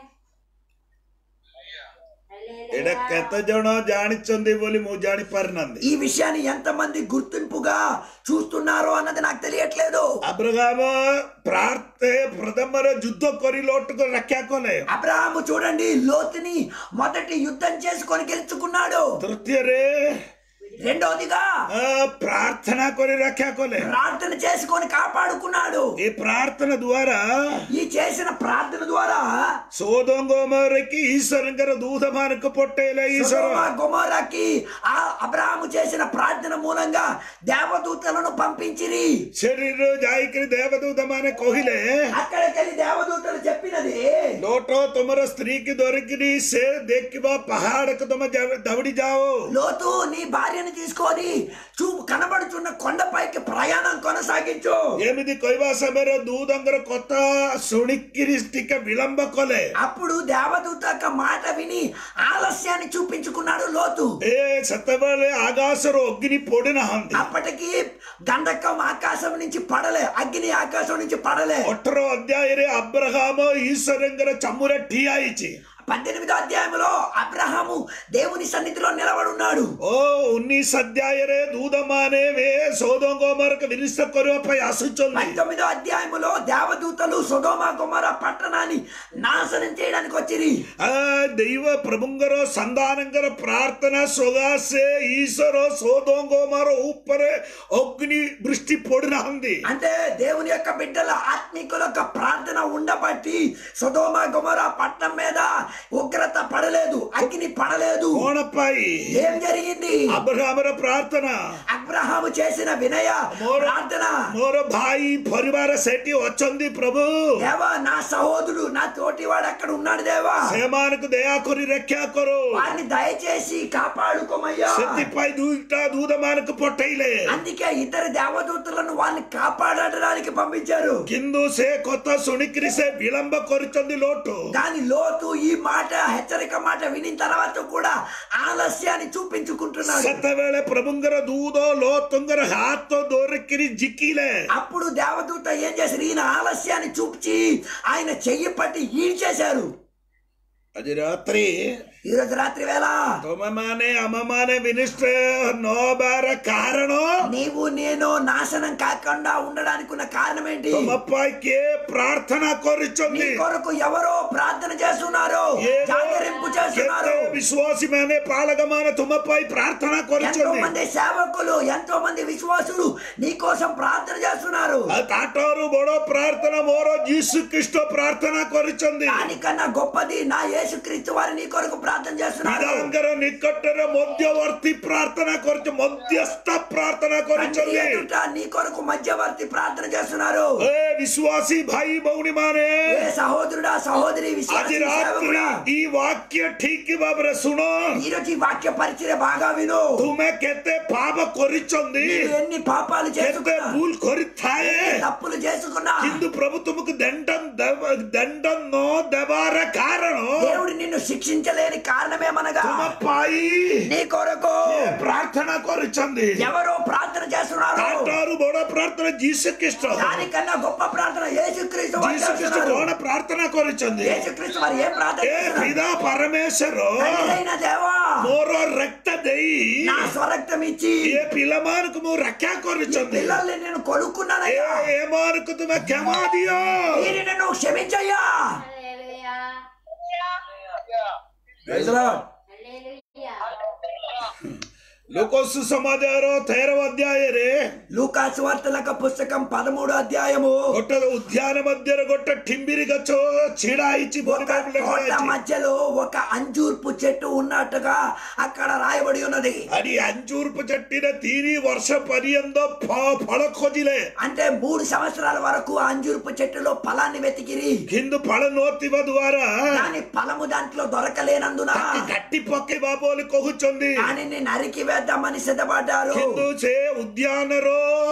ଏଇଟା କେତେ ଜଣ ଜାଣିଛନ୍ତି ବୋଲି ମୁଁ ଜାଣିପାରିନାହାନ୍ତି ఈ విషయాన్ని ఎంతమంది గుర్తింపుగా చూస్తున్నారో అన్నది నాకు తెలియట్లేదు అబ్రగామ ప్రార్థే ప్రథమର ଯୁଦ୍ଧ କରି ଲୋଟକୁ ରକ୍ଷା କଲେ అబ్రహాము చూడండి లోతుని మొదటి యుద్ధం చేసుకొని గెలుచుకున్నాడు ତୃତୀୟରେ రెండోదిగా ଆ, ପ୍ରାର୍ଥନା କରି ରକ୍ଷା କଲେ ప్రార్థన చేసుకొని కాపాడుకున్నాడు ଏ ପ୍ରାର୍ଥନା ଦ୍ୱାରା ఈ చేసిన ప్రార్థన ద్వారా సోదోంగోమరికి ఈశ్వరంగర దూతమానకు పొట్టేలే ఈశ్వర సొదొమ, గొమొర్రాకి ఆ అబ్రహాము చేసిన ప్రార్థన మూలంగా దేవదూతలను పంపించిరి శరీర ଯାଇକିରି ଦେବଦୂତ ମାନେ କହିଲେ అక్కడికి వెళ్ళి దేవదూతలు చెప్పినది ଲୋଟ ତମର ସ୍ତ୍ରୀକି ଧରିକିରି ସେ ଦେଖିବା ପାହାଡକୁ ତମେ ଯା- ଦୌଡ଼ି ଯାଅ లోతు నీ భార్యను తీసుకొని చూ కనబడుచున్న కొండపైకి ప్రయాణం కొనసాగించు ଏମିତି କହିବା ସମୟରେ ଦୂତଙ୍କର କଥା ଶୁଣିକିରି ଟିକେ ବିଳମ୍ବ କଲେ అప్పుడు దేవదూత యొక్క మాట విని ఆలస్యాన్ని చూపించుకున్నాడు లోతు ଏ ସେତେବେଳେ ଆକାଶରୁ ଅଗ୍ନି ପଡିନାହାନ୍ତି అప్పటికి గంధకం ఆకాశం నుంచి పడలే అగ్ని ఆకాశం నుంచి పడలే ଅଠର ଅଧ୍ୟାୟରେ ଆବ୍ରାହାମ ଈଶ୍ୱରଙ୍କର ଚମୁରେ ଠିଆ ହେଇଛି పద్దెనిమిదో అధ్యాయంలో అబ్రహాము దేవుని సన్నిధిలో నిలబడి ఉన్నాడు ଓ ଉଣେଇଶ ଅଧ୍ୟାୟରେ ଦୂତମାନେ ସୌଦଙ୍ଗମରକୁ ବିନିଷ୍ଟ କରିବା ପାଇଁ ଆସୁଛନ୍ତି పంతొమ్మిదో అధ్యాయములో దేవదూతలు సుధోమ కుమార పట్టణాన్ని నాశనం చేయడానికి వచ్చిరి ଆ ଦୈବ ପ୍ରଭୁଙ୍କର ସନ୍ତାନଙ୍କର ପ୍ରାର୍ଥନା ସକାଶେ ଈଶ୍ୱର ସୌଦଙ୍ଗମର ଉପରେ ଅଗ୍ନି ବୃଷ୍ଟି ପଡୁନାହାନ୍ତି అంటే దేవుని యొక్క బిడ్డల ఆత్మికుల యొక్క ప్రార్థన ఉండబట్టి సుధోమ గుమర పట్టణం మీద ఉగ్రత పడలేదు అగ్ని పడలేదు కోణపాయి ఏం జరిగింది అబ్రహామర ప్రార్థన అబ్రహాము చేసిన వినయ మోర ప్రార్థన మోర భాయి పరివార సెట్టి వచ్చింది ప్రభు దేవా నా సహోదరుడు నా తోటివాడు అక్కడ ఉన్నాడు దేవా సేమానకు దయా కొరి రక్షా కొరు వారిని దయచేసి కాపాడుకోమయ్యా సెత్తిపై దూట దూదమానకు పొట్టయిలే అందుకే ఇద్దరు దేవదూతలను వాళ్ళని కాపాడడానికి పంపించారు కిందు సే కొత్త సుణికిరి సే విలంబ కొరుచుంది లోటు కానీ లోతు ఈ మాట హెచ్చరిక మాట వినిన తర్వాత కూడా ఆలస్యాన్ని చూపించుకుంటున్నాడు ಸತ್ತವೇಳೆ ಪ್ರಭುಂಗರ ದೂದೋ ಲೋ ತುಂಗರ ಹಾತೋ ದೋರಕ್ಕಿರಿ ಜಿಕ್ಕಿಲೆ అప్పుడు దేవదూత ఏం చేశారు ఈయన ఆలస్యాన్ని చూపించి ఆయన చెయ్యి పట్టి ఈడ్చేశారు అది రాత్రి ఈ రోజు రాత్రి వేళ తొమమానే అమ్మమానే మినిస్టర్ నోబార కారణం నీవు నేను నాశనం కాకుండా ఉండడానికి ఉన్న కారణం ఏంటి తొమప్పాయికే ప్రార్థన నీ కొరుచుంది కొరకు ఎవరో ప్రార్థన చేస్తున్నారు జాగరింపు చేస్తున్నారు విశ్వాసమానే పాలగమాన తుమపై ప్రార్థన ఎంతో కొరుచుంది మంది సేవకులు ఎంతో మంది విశ్వాసులు నీ కోసం ప్రార్థన చేస్తున్నారు ఆ తాటారు బొడో ప్రార్థన మోరో జీసు క్రిస్టో ప్రార్థన కొరుచుంది దానికన్నా గొప్పది నా యేసుక్రీస్తు వారి నీ కొరకు ప్రార్థన చేస్తున్నారు నిదాంగర నికట్టర మధ్యవర్తి ప్రార్థన కొరచు మధ్యస్థ ప్రార్థన తండ్రి కొరచుంది ఎదుట నీ కొరకు మధ్యవర్తి ప్రార్థన చేస్తున్నారు ఏ విశ్వాసి భాయి భౌని మానే ఏ సహోదరుడా సహోదరి ଆଜି విశ్వాసి ରାତ୍ରି సేవకుడా, ఈ వాక్య ଠିକ ଭାବରେ ଶୁଣ ఈ రోజు ఈ వాక్య పరిచయ బాగా విను ତୁମେ କେତେ ପାପ କରିଛନ୍ତି నీవు ఎన్ని పాపాలు କେତେ చేసుకున్నా ଭୁଲ କରିଥାଏ ఎన్ని తప్పులు చేసుకున్నా କିନ୍ତୁ ପ୍ରଭୁ ତୁମକୁ ଦଣ୍ଡ ଦେବ- ଦଣ୍ଡ ନ ଦେବାର କାରଣ దేవుడు నిన్ను శిక్షించలేని కారణమేమనగా ତୁମ ପାଇଁ నీ కొరకు ପ୍ରାର୍ଥନା କରିଛନ୍ତି ఎవరో ప్రార్థన చేస్తున్నారు ତାଠାରୁ ବଡ ପ୍ରାର୍ଥନା ଯୀଶୁ ଖ୍ରୀଷ୍ଟ దానికన్నా గొప్ప ప్రార్థన యేసుక్రీస్తు వారు ଯୀଶୁ ଖ୍ରୀଷ୍ଟ చేస్తున్నారు କଣ ପ୍ରାର୍ଥନା କରିଛନ୍ତି యేసుక్రీస్తు వారు ఏం ప్రార్థన ଏ చేస్తున్నారు ପିତା ପରମେଶ୍ୱର తండ్రైన దేవా ମୋର ରକ୍ତ ଦେଇ నా స్వరక్తం ఇచ్చి ଏ ପିଲାମାନଙ୍କୁ ମୁଁ ରକ୍ଷା ఈ କରିଛନ୍ତି పిల్లల్ని నేను కొనుక్కున్నానయ్యా ଏ ଏମାନଙ୍କୁ ତୁମେ କ୍ଷମା ଦିଅ దీనిని నువ్వు క్షమించయ్యా హల్లెలూయా Praise the Lord. హల్లెలూయా ଲୋକ ସୁସମାଚାର ତେର ଅଧ୍ୟାୟରେ లూకాసు వార్తలక పుస్తకం పదమూడు అధ్యాయము ଗୋଟେ ଉଦ୍ୟାନ ମଧ୍ୟରେ ଗୋଟେ ଠିମ୍ବିରି ଗଛ ଛିଡା ହେଇଛି ఒక ପରିବାର ଲେଖା తోట ହେଇଛି మధ్యలో ఒక అంజూర్పు చెట్టు ఉన్నట్టుగా అక్కడ రాయబడి ఉన్నది ଆରି అంజూర్పు చెట్టిన ତିନି ବର୍ଷ ପର୍ଯ୍ୟନ୍ତ ଫ- ଫଳ ଖୋଜିଲେ అంటే మూడు సంవత్సరాల వరకు ఆ అంజూర్పు చెట్టులో ఫలాన్ని వెతికిరి କିନ୍ତୁ ଫଳ ନଥିବା ଦ୍ୱାରା కానీ ఫలము దాంట్లో దొరకలేనందున ତାକୁ କାଟି ପକେଇବା ବୋଲି କହୁଛନ୍ତି దానిని నరికి వేద్దామని సిద్ధపడ్డారు କିନ୍ତୁ ସେ ଉଦ୍ୟାନର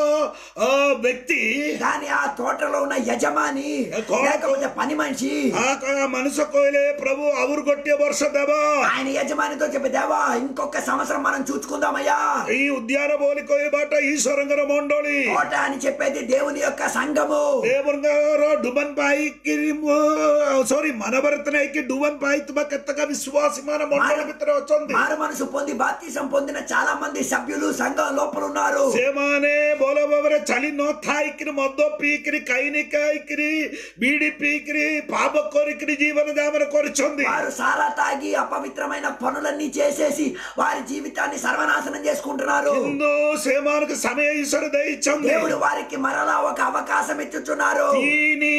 ଅ, ବ୍ୟକ୍ତି కానీ ఆ తోటలో ఉన్న యజమాని କଣ- లేకపోతే పని మనిషి ఆ క- మనుషు କହିଲେ ପ୍ରଭୁ ଆହୁରି ଗୋଟିଏ ବର୍ଷ ଦେବ ఆయన యజమానితో చెప్పి దేవా ఇంకొక సంవత్సరం మనం చూసుకుందామయ్యా ଏଇ ଉଦ୍ୟାନ ବୋଲି କହିବାଟା ଈଶ୍ୱରଙ୍କର ମଣ୍ଡଳୀ తోట అని చెప్పేది దేవుని యొక్క సంఘము ದೇವರ ಡುಬನ್ ಪಾಯಿಕಿರಿ ಸಾರಿ మనభరతన ହେଇକି ଡୁବନ ପାଇଥିବା କେତେକ ବିଶ୍ୱାସୀ ମାନେ ମଣ୍ଡଳ ଭିତରେ ଅଛନ୍ତି మారు మనసు పొంది బాప్తిసం పొందిన చాలా మంది సభ్యులు సంఘం లోపల ఉన్నారు ସେମାନେ ଭଲ ଭାବରେ ଚାଲି ନଥାଇକିରି ମଦ ପିଇକିରି କାଇନି ଖାଇକିରି ବିଡି ପିଇକିରି ପାପ କରିକିରି ଜୀବନ ଯାପନ କରିଛନ୍ତି వారు సారా తాగి అపవిత్రమైన పనులన్నీ చేసేసి వారి జీవితాన్ని సర్వనాశనం చేసుకుంటున్నారు କିନ୍ତୁ ସେମାନଙ୍କୁ ସମୟ ଈଶ୍ୱର ଦେଇଛନ୍ତି దేవుడు వారికి మరలా ఒక అవకాశం ఇచ్చుచున్నారు ତିନି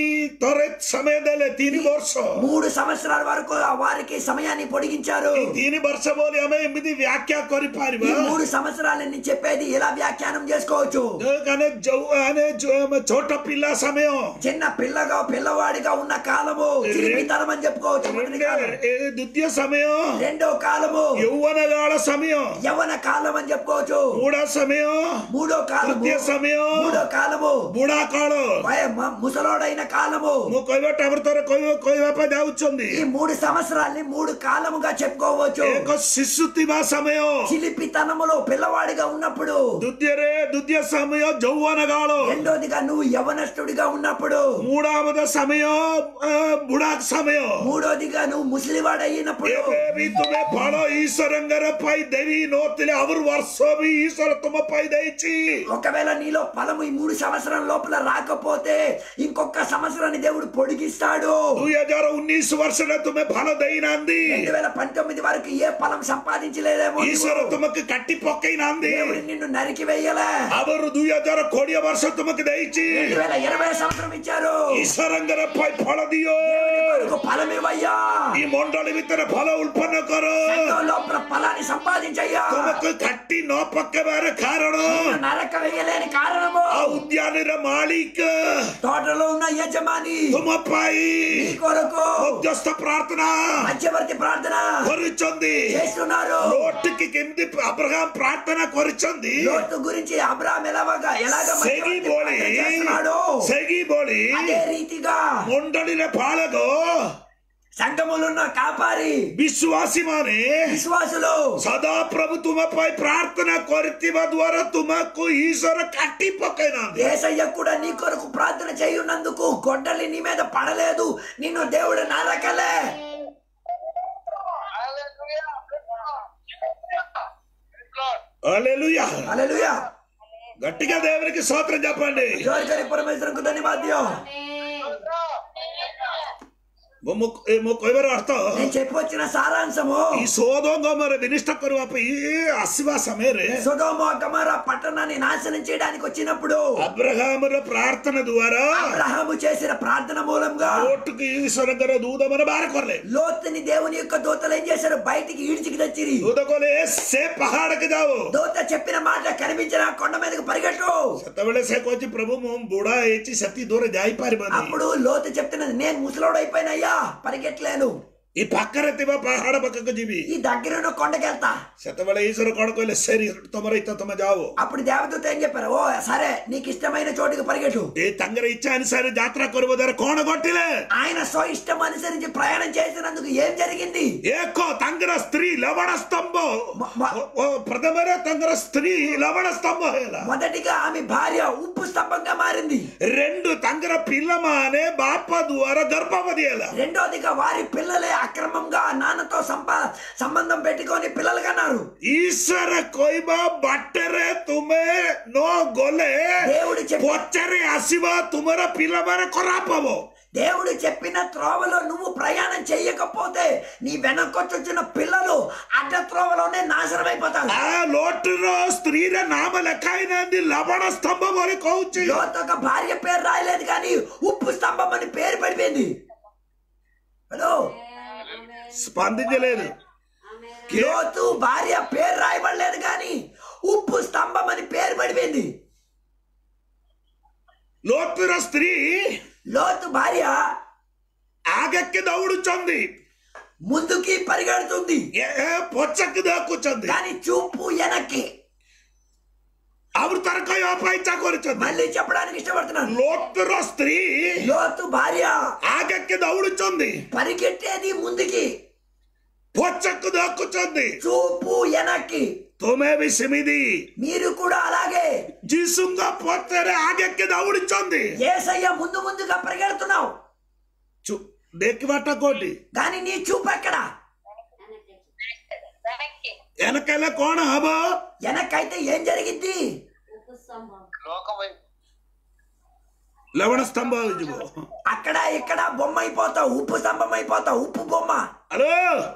ଥରେ ସମୟ ଦେଲେ ତିନି ବର୍ଷ మూడు సంవత్సరాల వరకు ఆ వారికి సమయాన్ని పొడిగించారు ତିନି ବର୍ଷ ବୋଲି ଆମେ ଏମିତି వ్యాఖ్ୟା ఈ କରିପାରିବା మూడు సంవత్సరాలని చెప్పేది ఇలా వ్యాఖ్యానం చేసుకోవచ్చు కానీ జౌ అనే జో- చోట పిల్ల సమయం చిన్న పిల్లగా పిల్లవాడిగా ఉన్న కాలము చిలిపితనం అని చెప్పుకోవచ్చు మొదటి కాలం. రెండే ఏ ద్వితీయ సమయం రెండో కాలము యౌవనగాళ సమయం యవన కాలం అని చెప్పుకోవచ్చు మూడ సమయం మూడో కాలము తృతీయ సమయం మూడో కాలము ବୁଢା କାଳ వయ- మ- ముసలోడైన కాలము ମୁଁ କହିବା ଟାଇମରେ ଥରେ କହିବା କହିବା ପାଇଁ ଯାଉଛନ୍ତି ఈ మూడు సంవత్సరాల్ని మూడు కాలముగా చెప్పుకోవచ్చు ଏକ ଶିଶୁ ଥିବା ସମୟ చిలిపితనములో పిల్లవాడిగా ఉన్నప్పుడు ଦ୍ୱିତୀୟରେ ଦ୍ୱିତୀୟ ସମୟ ଯୌବନ କାଳ రెండోదిగా నువ్వు యవనస్తుడిగా ఉన్నప్పుడు మూడవద సమୟ ଆ, ବୁଢା ସମୟ మూడోదిగా నువ్వు ముసలివాడు అయినప్పుడు ଏବେ ବି ତୁମେ ଫଳ ଈଶ୍ୱରଙ୍କର ପାଇଁ ଦେଇ ନଥିଲେ ଆହୁରି ବର୍ଷ ବି ଈଶ୍ୱର ତୁମ ପାଇଁ ଦେଇଛି ఒకవేళ నీలో ఫలము ఈ మూడు సంవత్సరం లోపల రాకపోతే ఇంకొక సంవత్సరాన్ని దేవుడు పొడిగిస్తాడు ଦୁଇ ହଜାର ଉଣେଇଶ ବର୍ଷରେ ତୁମେ ଫଳ ଦେଇନାହାନ୍ତି రెండు వేల పంతొమ్మిది వరకు ఏ ఫలం సంపాదించలేదేమో నీవు. ଈଶ୍ୱର ତୁମକୁ କାଟି ପକେଇ ନାହାନ୍ତି దేవుడు నిన్ను నరికి వేయలే ଆଗରୁ ଦୁଇ ହଜାର କୋଡିଏ ବର୍ଷ ତୁମକୁ ଦେଇଛି రెండు వేల ఇరవై సంవత్సరం ఇచ్చారు ଈଶ୍ୱରଙ୍କର ପାଇଁ ଫଳ ଦିଅ దేవుని నీకు ఫలమివయ్యా ఈ మండలి ଭିତରେ ଫଳ ଉତ୍ପନ୍ନ କର సంఘంలో ప్ర- ఫలాన్ని సంపాదించయ్యా ତୁମକୁ କାଟି ନ ପକେଇବାର କାରଣ నిన్ను నరక వేయలేని కారణము ଆଉ ଉଦ୍ୟାନର ମାଲିକ తోటలో ఉన్న యజమాని ତୁମ ପାଇଁ నీ కొరకు ମଧ୍ୟସ୍ଥ ପ୍ରାର୍ଥନା మధ్యవర్తి ప్రార్థన କରୁଛନ୍ତି చేస్తున్నారు లోటుకి କେମିତି అబ్రహాం ପ୍ରାର୍ଥନା କରିଛନ୍ତି లోతు గురించి అబ్రాహం ఎలాగా ఎలాగ ସେଇ మధ్యవర్తి ଭଳି ప్రార్థన చేస్తున్నాడు ସେଇ ଭଳି అదే రీతిగా ମଣ୍ଡଳୀରେ ପାଳକ సంఘములున్న కాపారి ବିଶ୍ୱାସୀ ମାନେ విశ్వాసులు ସଦା ପ୍ରଭୁ ତୁମ ପାଇଁ ପ୍ରାର୍ଥନା କରିଥିବା ଦ୍ୱାରା ତୁମକୁ ଈଶ୍ୱର କାଟି ପକେଇନାହାନ୍ତି ఏసయ్య కూడా నీ కొరకు ప్రార్థన చేయున్నందుకు గొడ్డలి నీ మీద పడలేదు నిన్ను దేవుడు నరకలే హల్లెలూయా హల్లెలూయా గట్టిగా దేవునికి స్తోత్రం చెప్పండి జోర్ కరి పరమేశ్వరకు ధన్యవాద్యం ମୁଁ ମୁଁ ଏ ମୁଁ କହିବାର ଅର୍ଥ నేను చెప్పొచ్చిన సారాంశము ఈ సోదోంగమର వినిష్ట କରିବା ପାଇଁ ଆସିବା ସମୟରେ సుధోమ గమర పట్టణాన్ని నాశనం చేయడానికి వచ్చినప్పుడు అబ్రహాముల ప్రార్థన ద్వారా అబ్రహాము చేసిన ప్రార్థన మూలంగా కోర్టుకు ఈశ్వరంగర దూతమని బార కొరలే లోతుని దేవుని యొక్క దూతలు ఏం చేశారు బయటికి ఈడ్చికి తెచ్చిరి దూత కొలే సే పహాడకి ଯାओ దూత చెప్పిన మాట కనిపించిన కొండ మీదకి పరిగెట్టు ସେତେବେଳେ ସେ କହୁଛି ପ୍ରଭୁ ମୁଁ ବୁଢା ହେଇଛି ସେତି ଦୂର ଯାଇପାରିବନି అప్పుడు లోతు చెప్తున్నది నేను ముసలోడు అయిపోయినయ్యా పరిగెట్టలేను ఈ ପାଖରେ ଥିବା ପାହାଡ ପାଖକୁ ଯିବି ఈ దగ్గర ఉన్న కొండకెళ్తా ସେତେବେଳେ ఈశ్వର କଣ କହିଲେ ସେରି ତମର ଇଚ୍ଛା ତମେ ଯାଅ అప్పుడు దేవదూత ఏం చెప్పారు ఓ సరే నీకు ఇష్టమైన చోటుకి పరిగెట్టు ଏ ତାଙ୍କର ଇଚ୍ଛା ଅନୁସାରେ ଯାତ୍ରା କରିବ ଦ୍ୱାରା କଣ ଘଟିଲେ ఆయన స్వ ఇష్టం అనుసరించి ప్రయాణం చేసినందుకు ఏం జరిగింది ଏକ ତାଙ୍କର ସ୍ତ୍ରୀ ଲବଣ ସ୍ତମ୍ଭ మ- మ- ଓ- ଓ ପ୍ରଥମରେ ତାଙ୍କର ସ୍ତ୍ରୀ ଲବଣ ସ୍ତମ୍ଭ ହେଲା మొదటిగా ఆమె భార్య ఉప్పు స్తంభంగా మారింది రెండు ତାଙ୍କର ପିଲାମାନେ ବାପ ଦ୍ୱାରା ଗର୍ଭବତୀ ହେଲା రెండోదిగా వారి పిల్లలే అక్రమంగా నాన్నతో సంపా సంబంధం పెట్టుకొని పిల్లలు కన్నారు ଈଶ୍ୱର କହିବା ବାଟରେ ତୁମେ ନ ଗଲେ దేవుడు చెప్పి ପଛରେ ଆସିବ ତୁମର ପିଲାମାନେ ଖରାପ ହବ దేవుడు చెప్పిన త్రోవలో నువ్వు ప్రయాణం చెయ్యకపోతే నీ వెనకొచ్చొచ్చిన పిల్లలు అడ్డ త్రోవలోనే నాశనం అయిపోతారు ଆ ଲୋଟର ସ୍ତ୍ରୀର ନାମ ଲେଖା ହେଇନାହାନ୍ତି ଲବଣ ସ୍ତମ୍ଭ ବୋଲି କହୁଛି లోతు ఒక భార్య పేరు రాయలేదు కానీ ఉప్పు స్తంభం అని పేరు పడిపోయింది హలో స్పందించలేదు లోతు భార్య పేరు రాయబడలేదు కానీ ఉప్పు స్తంభం అని పేరు పడిపోయింది లోతుର ସ୍ତ୍ରୀ లోతు భార్య ଆଗಕ್ಕೆ ଦୌଡୁଛନ୍ତି ముందుకి పరిగెడుతుంది ଏ ଏ ପଛକୁ ଦେଖୁଛନ୍ତି కానీ చూపు వెనక్కి ଆହୁରି ତାର କହିବା ପାଇଁ ଇଚ୍ଛା କରୁଛନ୍ତି మళ్ళీ చెప్పడానికి ఇష్టపడుతున్నాను లోతుର ସ୍ତ୍ରୀ లోతు భార్య ଆଗಕ್ಕೆ ଦୌଡୁଛନ୍ତି పరిగెట్టేది ముందుకి ପଛକୁ ଦେଖୁଛନ୍ତି చూపు వెనక్కి ତୁମେ ବି ସେମିତି మీరు కూడా అలాగే ଯୀଶୁଙ୍କ ପଛରେ ଆଗಕ್ಕೆ ଦୌଡୁଛନ୍ତି ఏసయ్య ముందు ముందుగా పరిగెడుతున్నావు ଚୁ- ଦେଖିବାଟା କୋଉଠି కానీ నీ చూపు ఎక్కడ వెనకాల କଣ ହବ వెనకైతే ఏం జరిగింది ఉప్పు స్తంభం ଲବଣ ସ୍ତମ୍ଭ ହେଇଯିବ అక్కడ ఇక్కడ బొమ్మ అయిపోతావు ఉప్పు స్తంభం అయిపోతావు ఉప్పు బొమ్మ hello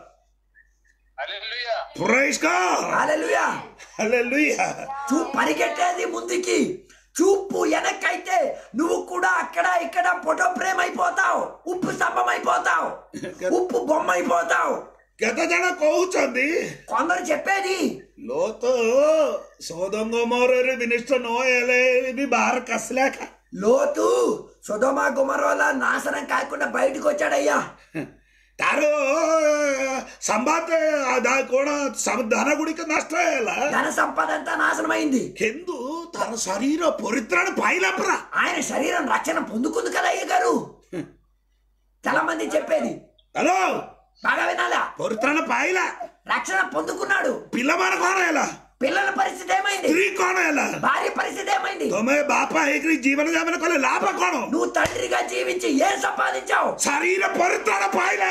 praise god hallelujah hallelujah చూ పరిగెట్టేది ముందుకి చూపు వెనక్కైతే నువ్వు కూడా అక్కడ ఇక్కడ ఫోటో ప్రేమ్ అయిపోతావు ఉప్పు స్తంభం అయిపోతావు ఉప్పు బొమ్మ అయిపోతావు କେତେ ଜଣ କହୁଛନ୍ତି కొందరు చెప్పేది ଲୋତ ସୋଦଙ୍ଗ ମରରେ ବିନିଷ୍ଟ ନ ହେଲେ ବି ବାହାରକୁ ଆସିଲା ଖା లోతు సుధమ గుమరోల నాశనం కాకుండా బయటకు వచ్చాడయ్యా ତାର ସମ୍ବାଦ ଆଦାୟ କଣ ସମ- ଧନ ଗୁଡ଼ିକ ନଷ୍ଟ ହେଲା ధన సంపద అంతా నాశనం అయింది କିନ୍ତୁ ତାର ଶରୀର ପରିତ୍ରାଣ ପାଇଲା ପରା ఆయన శరీరం రక్షణ పొందుకుంది కదా అయ్య గారు చాలా మంది చెప్పేది ହ୍ୟାଲୋ బాగా వినాలా ପରିତ୍ରାଣ ପାଇଲା రక్షణ పొందుకున్నాడు ପିଲାମାନେ କଣ ହେଲା పిల్లల పరిస్థితి ఏమైంది ସ୍ତ୍ରୀ କଣ ହେଲା భార్య పరిస్థితి ఏమైంది ତମେ ବାପା ହେଇକରି ଜୀବନ ଯାପନ କଲେ ଲାଭ କଣ నువ్వు తండ్రిగా జీవించి ఏం సంపాదించావు ଶରୀର ପରିତ୍ରାଣ ପାଇଲା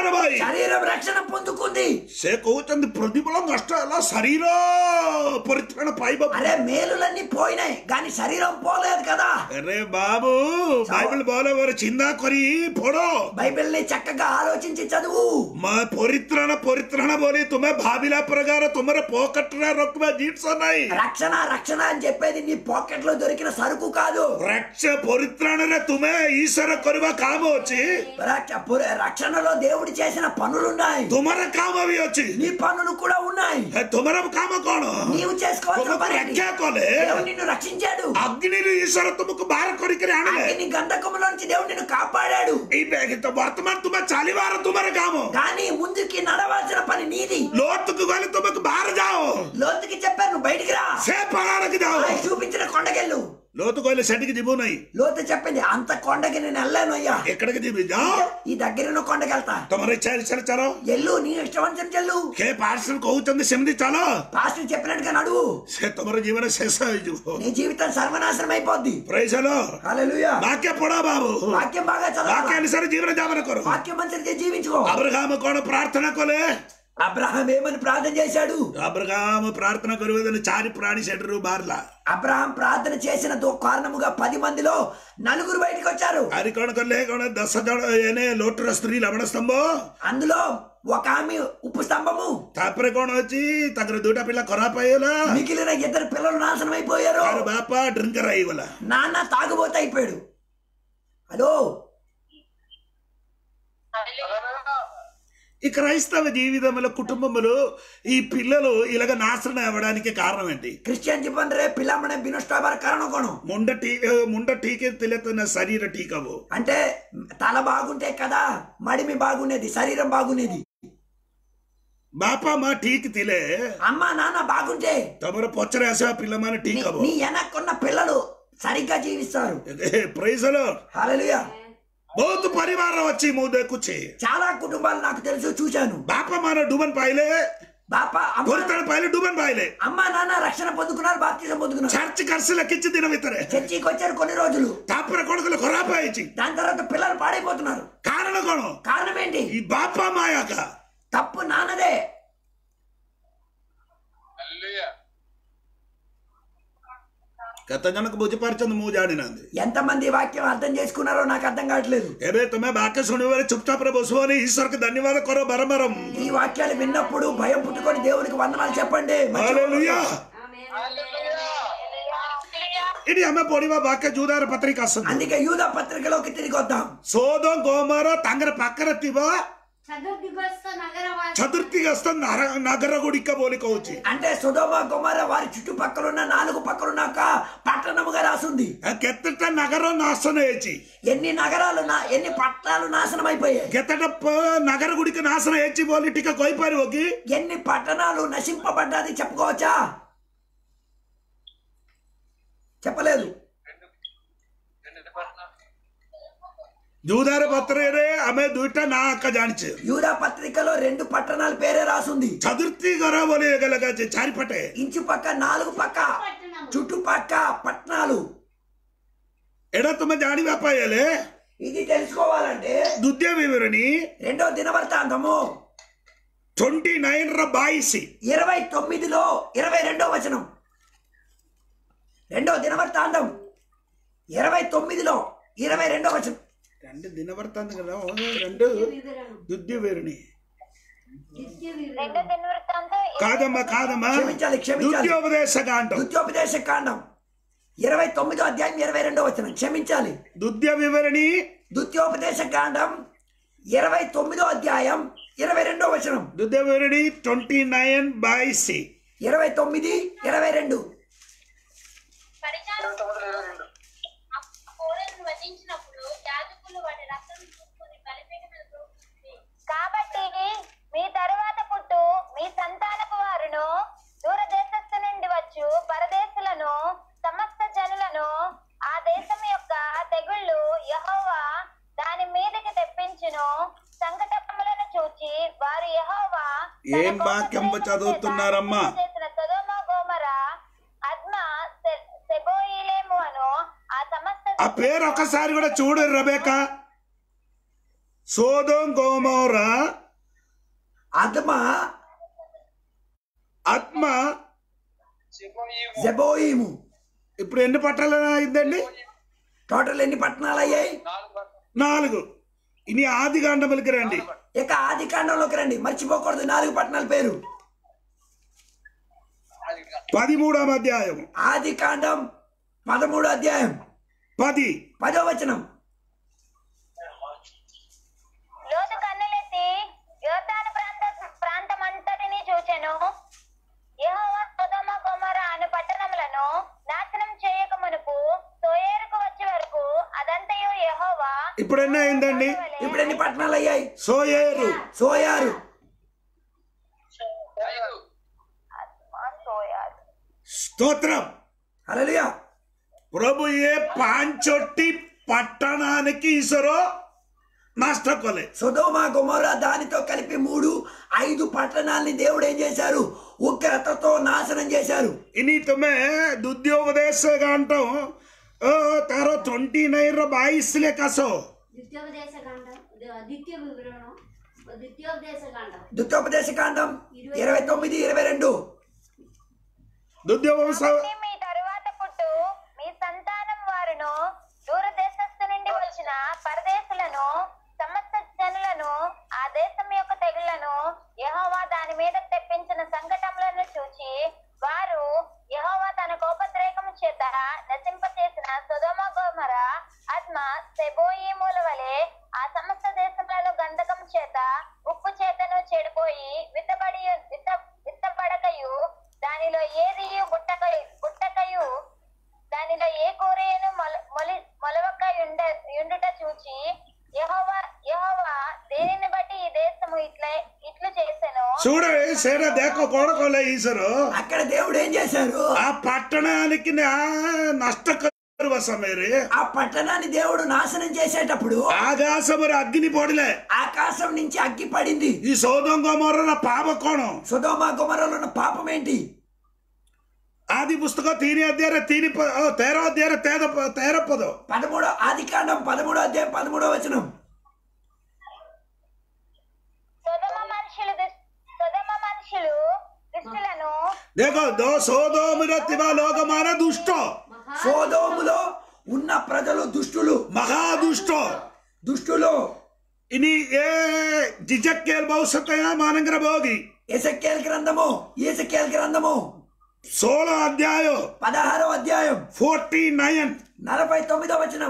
భాయి శరీరం రక్షణ పొందుకుంది ସେ କହୁଛନ୍ତି ପ୍ରତିବଳ ନଷ୍ଟ ହେଲା ଶରୀର ପରିତ୍ରାଣ ପାଇବ అరే మేలులన్నీ పోయినాయి కానీ శరీరం పోలేదు కదా ଆରେ ବାବୁ ବାଇବଲ ଭଲ ଭାବରେ ଚିନ୍ତା କରି ପଢ బైబిల్ ని చక్కగా ఆలోచించి చదువు ମା ପରିତ୍ରାଣ ପରିତ୍ରାଣ ବୋଲି ତୁମେ ଭାବିଲା ପ୍ରକାର ତୁମର ପକେଟରେ ରଖିବା ଜିନିଷ ନାହିଁ రక్షణ రక్షణ అని చెప్పేది నీ పాకెట్ లో దొరికిన సరుకు కాదు ରକ୍ଷ ପରିତ୍ରାଣରେ ତୁମେ ଈଶ୍ୱର କରିବା କାମ ଅଛି రక్ష- పుర- రక్షణలో దేవుడు చేసిన పనులున్నాయి ତୁମର କାମ ବି ଅଛି నీ పనులు కూడా ఉన్నాయి ହେ, ତୁମର କାମ କଣ నీవు చేసుకోవాల్సిన ତୁମକୁ పని ఏంటి? ରକ୍ଷା କଲେ దేవుడు నిన్ను రక్షించాడు ଅଗ୍ନିରୁ ଈଶ୍ୱର ତୁମକୁ ବାହାର କରିକି ଆଣିଲେ అగ్ని గంధకములో నుంచి దేవుడు నిన్ను కాపాడాడు ଏଇ ବ୍ୟାଗ ତ ବର୍ତ୍ତମାନ ତୁମେ ଚାଲିବାର ତୁମର କାମ కానీ ముందుకి నడవాల్సిన పని నీది లోతుకు గలి ତୁମକୁ ବାହାର ଯାଅ లోతుకి చెప్పారు నువ్వు బయటికి రా ସେ ପାହାଡ଼କୁ ଯାଅ ఆయన చూపించిన కొండకెళ్ళు లోతు କହିଲେ ସେଠିକି ଯିବୁ ନାହିଁ లోతు చెప్పింది అంత కొండకి నేను వెళ్ళాను అయ్యా ఎక్కడికి ଯିବି ଯାଅ ఈ దగ్గర కొండకి వెళ్తా ତମର ఇଚ୍ଛା ଇଚ୍ଛାରେ ଚାଲ ఎల్లు నీ ఇష్టవంతం చెల్లు କେ ପାର୍ସଲ କହୁଛନ୍ତି ସେମିତି ଚାଲ పాస్టర్ చెప్పినట్టుగా నడువు ସେ ତମର ଜୀବନ ଶେଷ ହେଇଯିବ నీ జీవితం సర్వనాశనం అయిపోద్ది ପ୍రైଜଲ హల్లెలూయా ବାକ୍ୟ ପଢ ବାବୁ వాక్యం బాగా ବାକ୍ୟ చదవాలి ଅନୁସାରେ ଜୀବନ ଯାପନ କର వాక్యం మంచిది జీవించుకో అబ్రహాମ କଣ ପ୍ରାର୍ଥନା କଲେ అబ్రహాం ఏమని ప్రార్థన చేశాడు అబ్రహామ ପ୍ରାର୍ଥନା କରିବ ଚାରି ପ୍ରାଣୀ ସେଠାରୁ ବାହାରିଲା అబ్రహాం ప్రార్థన చేసిన దో కారణముగా పది మందిలో నలుగురు బయటికి వచ్చారు ଆରି କଣ କଲେ କଣ ଦଶ ଜଣ ଏନେ ଲୋଟର ସ୍ତ୍ରୀ ଲବଣ ସ୍ତମ୍ଭ అందులో ఒక ఆమె ఉప్పు స్తంభము ତାପରେ କଣ ଅଛି ତାଙ୍କର ଦୁଇଟା ପିଲା ଖରାପ ହେଇଗଲା మిగిలిన ఇద్దరు పిల్లలు నాశనం అయిపోయారు ତାର ବାପା ଡ୍ରିଙ୍କର ହେଇଗଲା నాన్న తాగుబోతు అయిపోయాడు హలో ఈ క్రైస్తవ జీవితంలో కుటుంబంలో ఈ పిల్లలు ఇలాగ నాశనం అవ్వడానికి కారణం ఏంటి క్రిస్టియన్ జీవన్ రే పిల్లమ్మనే బినష్టోబర కారణం కొను ముండ టీ ముండ టీకే తెలియతున్న శరీర టీకవు అంటే తల బాగుంటే కదా మడిమి బాగునేది శరీరం బాగునేది ବାପା ମା ଠିକ ଥିଲେ అమ్మ నాన్న బాగుంటే ତମର ପଛରେ ଆସିବା ପିଲାମାନେ ଠିକ నీ- ହବ నీ వెనక్కున్న పిల్లలు సరిగ్గా జీవిస్తారు ప్రైజలో హల్లెలూయా ବହୁତ ପରିବାର ଅଛି ମୁଁ ଦେଖୁଛି చాలా కుటుంబాలు నాకు తెలుసు చూశాను ବାପା ମାର ଡୁବନ ପାଇଲେ బాప అమ్మ ପରିତାଣ ପାଇଲେ ଡୁବନ ପାଇଲେ అమ్మ నాన్న రక్షణ పొందుకున్నారు బాప్తిజం పొందుకున్నారు ଚର୍ଚ୍ଚ କରିସିଲେ କିଛି ଦିନ ଭିତରେ చర్చికి వచ్చారు కొన్ని రోజులు ତାପରେ କଣ କଲେ ଖରାପ ହେଇଛି దాని తర్వాత పిల్లలు పాడైపోతున్నారు କାରଣ କଣ కారణం ఏంటి ఈ ବାପା ମା ଆକା తప్పు నాన్నదే କେତେ ଜଣକୁ ବୁଝିପାରୁଛନ୍ତି ମୁଁ ଜାଣିନାହାନ୍ତି ఎంతమంది ఈ వాక్యం అర్థం చేసుకున్నారో నాకు అర్థం కావట్లేదు ଏବେ ତୁମେ ବାକ୍ୟ ଶୁଣିବାରେ ଚୁପଚାପରେ ବସିବନି ଈଶ୍ୱରକୁ ଧନ୍ୟବାଦ କର ବାରମ୍ବାର ఈ వాక్యాలు విన్నప్పుడు భయం పుట్టుకొని దేవునికి వందనాలు చెప్పండి ହାଲେଲୁୟା ఆమేన్ ଏଠି ଆମେ ପଢିବା ବାକ୍ୟ ଜୁଦାର ପତ୍ରିକା ଆସନ୍ତୁ అందుకే యూద పత్రికలోకి తిరిగి వద్దాం ସୋଦ ଗୋମର ତାଙ୍କର ପାଖରେ ଥିବା చతుర్దిగస్త నగరవాసి చతుర్థిగస్త నర- నగర గుడిక బోలి కହୁଛି అంటే సుధోమ కుమార వారి చుట్టుపక్కల ఉన్న నాలుగు పక్కల ఒక పట్టణముగా రాసుంది କେତେଟା నగର ନାଶନ ହେଇଛି ఎన్ని నగరాలు నా ఎన్ని పట్టణాలు నాశనం అయిపోయాయి କେତେଟା ପ- నగర గుడిక నాశନ ହେଇଛି ବୋଲି ଟିକେ କହିପାରିବ କି ఎన్ని పట్టణాలు నశింపబడ్డాది చెప్పుకోవచ్చా చెప్పలేదు ଜୁଦାର ପତ୍ରରେ ଆମେ ଦୁଇଟା ନାଁ ଆକା ଜାଣିଛେ యూదా పత్రికలో రెండు పట్టణాల పేరే రాసుంది ଚତୁର୍ଥୀ ଘର ବୋଲି ଲେଖାଛି ଚାରିପଟେ ఇంచు పక్క నాలుగు పక్క పట్టణము చుట్టుపక్క పట్టణాలు ଏଇଟା ତୁମେ ଜାଣିବା ପାଇଁ ହେଲେ ఇది తెలుసుకోవాలంటే ଦ୍ୱିତୀୟ ବିବରଣୀ రెండో దినవర్తాంతము ట్వంటీ నైన్ ର ବାଇଶି ఇరవై తొమ్మిదిలో ఇరవై రెండో వచనం రెండో దినవర్తాంతం ఇరవై తొమ్మిదిలో ఇరవై రెండో వచనం രണ്ട് ദിനവൃത്താന്ത രണ്ട് వివరణ ద్వితీయ వివరణి నిత్య వివరణ రెండో దినవృత్తాంతం కాదమ్మా కాదమ్మా క్షమించాలి క్షమించాలి ద్వితీయోపదేశ కాండం ద్వితీయోపదేశ కాండం ఇరవై తొమ్మిదో అధ్యాయం ఇరవై రెండో వచనం క్షమించాలి ద్వితీయ వివరణి ద్వితీయోపదేశ కాండం ఇరవై తొమ్మిదో అధ్యాయం ఇరవై రెండో వచనం ద్వితీయ వివరణి ట్వంటీ నైన్ బాయిసి ఇరవై తొమ్మిది ఇరవై రెండు పరిచారం ఆ కోడలను వధించినప్పుడు యాజకులు వాటి రక్తం చూసుకుని బలిపీఠ మీద దూకుతుంది కాబట్టి మీ తరువాత పుట్టు మీ సంతానపు వారును దూరదేశస్థ నుండి వచ్చు పరదేశులను సమస్త జనులను ఆ దేశం యొక్క తెగుళ్ళు యెహోవా దాని మీదకి తెప్పించును సంకటములను చూచి వారు యెహోవా తన ఏం వాక్యం కోప చదువుతున్నారమ్మా? చేసిన సొదొమ గోమర అద్మ సె- సెబోయిలేము అను ఆ సమస్త ఆ పేరు ఒకసారి కూడా చూడు రబేక సోదం గోమోర అదమ ఆత్మ జబోయిము ఇప్పుడు ఎన్ని పట్టాలు అయిందండి టోటల్ ఎన్ని పట్టణాలు అయ్యాయి నాలుగు ఇని ఆది కాండములకి రండి ఇక ఆది కాండంలోకి రండి మర్చిపోకూడదు నాలుగు పట్టణాల పేరు పదిమూడవ అధ్యాయం ఆది కాండం పదమూడు అధ్యాయం పది పదో వచనం లోతు కన్నులెత్తి యోర్దాను ప్రాంత ప్రాంతం అంతటిని చూచెను యెహోవా సొదొమ గొమొర్రా అను పట్టణములను నాశనం చేయక మునుపు సోయేరుకు వచ్చే వరకు అదంతయు యెహోవా ఇప్పుడు ఎన్ని అయిందండి ఇప్పుడు ఎన్ని పట్టణాలు అయ్యాయి సోయేరు సోయారు సోయారు స్తోత్రం హల్లెలూయా ప్రభు ఏ పాంచొట్టి పట్టణానికి ఇసరో నష్టకోలే సొదోమ గొమొర్రా దానితో కలిపి మూడు ఐదు పట్టణాలని దేవుడు ఏం చేశారు ఉగ్రతతో నాశనం చేశారు ఇని తుమే దుద్యోపదేశ అంటాం ତାର ଟ୍ୱେଣ୍ଟି ନାଇନ୍ର ବାଇଶରେ କାଶ ద్వితీయోపదేశ కాండం ద్వితీయ వివరణం ద్వితీయోపదేశ కాండం దుత్తోపదేశ కాండం ఇరవై తొమ్మిది ఇరవై రెండు దుద్యోవంశ కాబట్టి మీ తరువాత పుట్టు మీ సంతానం వారును దూరదేశస్థు నుండి వచ్చిన పరదేశులను సమస్త జనులను ఆ దేశం యొక్క తెగుళ్లను యెహోవా దాని మీద తెప్పించిన సంకటములను చూచి వారు యెహోవా తన కోపద్రేకము చేత నశింపచేసిన సొదొమ గొమొర్రా ఆత్మ సెబోయిముల వలె ఆ సమస్త దేశములను గంధకం చేత ఉప్పు చేతను చెడిపోయి విత్తబడి విత్త విత్తపడకయు దానిలో ఏది బుట్టకయు బుట్టకయు దానిలో ఏ కూరయను మొల మొలి మొలవక యుండ యుండుట చూచి యెహోవా యెహోవా దేనిని బట్టి ఈ దేశము ఇట్లా ఇట్లు చేసెను చూడ సేడ దేక కొడకోలే ఈశ్వరు అక్కడ దేవుడు ఏం చేశారు ఆ పట్టణానికి నష్టకరువ సమయరే ఆ పట్టణాన్ని దేవుడు నాశనం చేసేటప్పుడు ఆకాశమురు అగ్ని పొడిలే ఆకాశం నుంచి అగ్గి పడింది ఈ సోదం గోమర్ర పాప కోణం సుధోమ గుమరలో ఉన్న పాపం ఏంటి ఆది పుస్తకం తీని అధ్యాయ తీని ప- ఓ, తేరో అధ్యాయ తేద తేరప్పదు పదమూడో ఆది కాండం పదమూడో అధ్యాయం పదమూడో వచనం సొదమ మనుషులు దుస్- సొదమ మనుషులు దుష్టులను దేకో దో సోదోమిర తివ లోకమాన దుష్ట మహా సోదోములో ఉన్న ప్రజలు దుష్టులు మహాదుష్ట దుష్టులు ఇని ఏ జిజక్కేల్ భవిష్యత్తయ మానంగర భోగి ఎసక్కేల్ గ్రంథము ఏసక్కేల్ గ్రంథము సోళ అధ్యాయం పదహారో అధ్యాయం ఫోర్టీ నైన్ నలభై తొమ్మిదో వచనం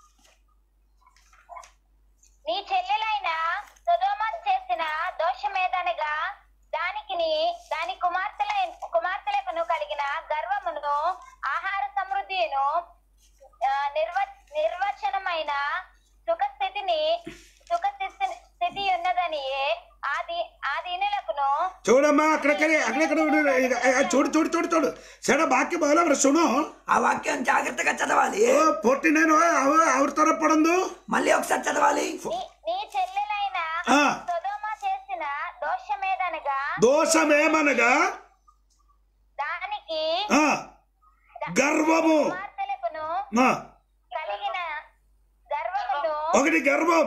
నీ చెల్లెలైన సొదొమ చేసిన దోషమేదనగా దానికి దాని కుమార్తెల కుమార్తెలకు కలిగిన గర్వమును ఆహార సమృద్ధిను ఆ, నిర్వ నిర్వచనమైన సుఖస్థితిని సుఖస్థితి స్థితి ఉన్నదని ఆది ఆ దీనులకును చూడమ్మా అక్కడక్కడే అక్కడక్కడ చూడు చూడు చూడు చూడు సెడ బాక్య బహಳ సును ఆ వాక్యం జాగ్రత్తగా చదవాలి ఫోర్టీ నైన్ ಅವ್ರ ತರ పడందు మళ్ళీ ఒకసారి చదవాలి నీ నీ చెల్లెలైన ఆ. సొదొమ చేసిన దోషమేదనగా దోషమేమనగా దానికి ఆ, గర్వము కుమార్తెలకును ఆ, కలిగిన గర్వమును ఒకటి గర్వం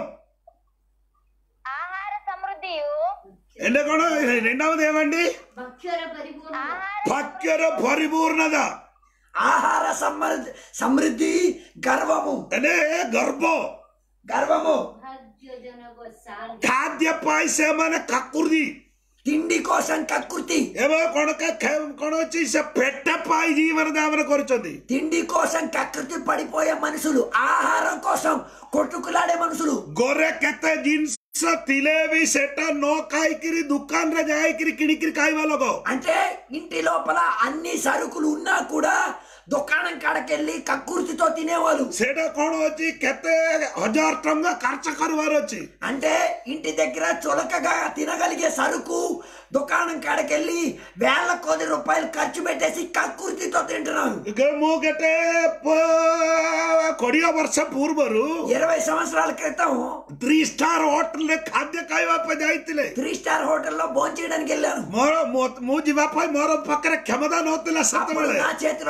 ఆహార సమృద్ధియు ఎండకోణ రెండవది ఏమండి భక్షర పరిపూర్ణ ఆహార పక్కర పరిపూర్ణత ఆహార సమృద్ధి సమృద్ధి గర్వము అంటే గర్భం గర్వము భాగ్యజనక శాంతి ఖాద్య పాయసమైన కక్కుర్ది తిండి కోసం కకృతి ఏమో కొనక కొన వచ్చి పెట్టపాయి జీవన దావన కొరుచుంది తిండి కోసం కకృతి పడిపోయే మనుషులు ఆహారం కోసం కొట్టుకులాడే మనుషులు గొర్రె ಕೆತ್ತ ಜಿನ್ಸ ತಿಲೇವಿ ಸೆಟ ನೋ ಕಾಯ್ಕಿರಿ ದುಕಾನ್ ರ ಜಾಯ್ಕಿರಿ ಕಿಣಿಕಿರಿ ಕಾಯ್ವಲಗೋ అంటే ఇంటి లోపల అన్ని సరుకులు ఉన్నా కూడా దుకాణం కాడకెళ్ళి కక్కుర్తితో తినేవాళ్ళు ସେଟା କଣ ଅଛି କେତେ ହଜାର ଟଙ୍କା ଖର୍ଚ୍ଚ କରିବାର ଅଛି అంటే ఇంటి దగ్గర చులకగా తినగలిగే సరుకు దుకాణం కాడకెళ్ళి వేల కోటి రూపాయలు ఖర్చు పెట్టేసి కక్కుర్తితో తింటున్నారు ಈಗ ମୁଁ କେତେ ପ- କୋଡ଼ିଏ ବର୍ଷ ପୂର୍ବରୁ ఇరవై సంవత్సరాల క్రితం ଥ୍ରୀ ଷ୍ଟାର ହୋଟେଲରେ ଖାଦ୍ୟ ଖାଇବା ପାଇଁ ଯାଇଥିଲେ త్రీ స్టార్ హోటల్లో భోంచేయడానికి వెళ్ళాను ମୋର ମୋ- ମୁଁ ଯିବା ପାଇଁ ମୋର ପାଖରେ କ୍ଷମତା ନଥିଲା అప్పుడు ସେତେବେଳେ నా చేతిలో డబ్బు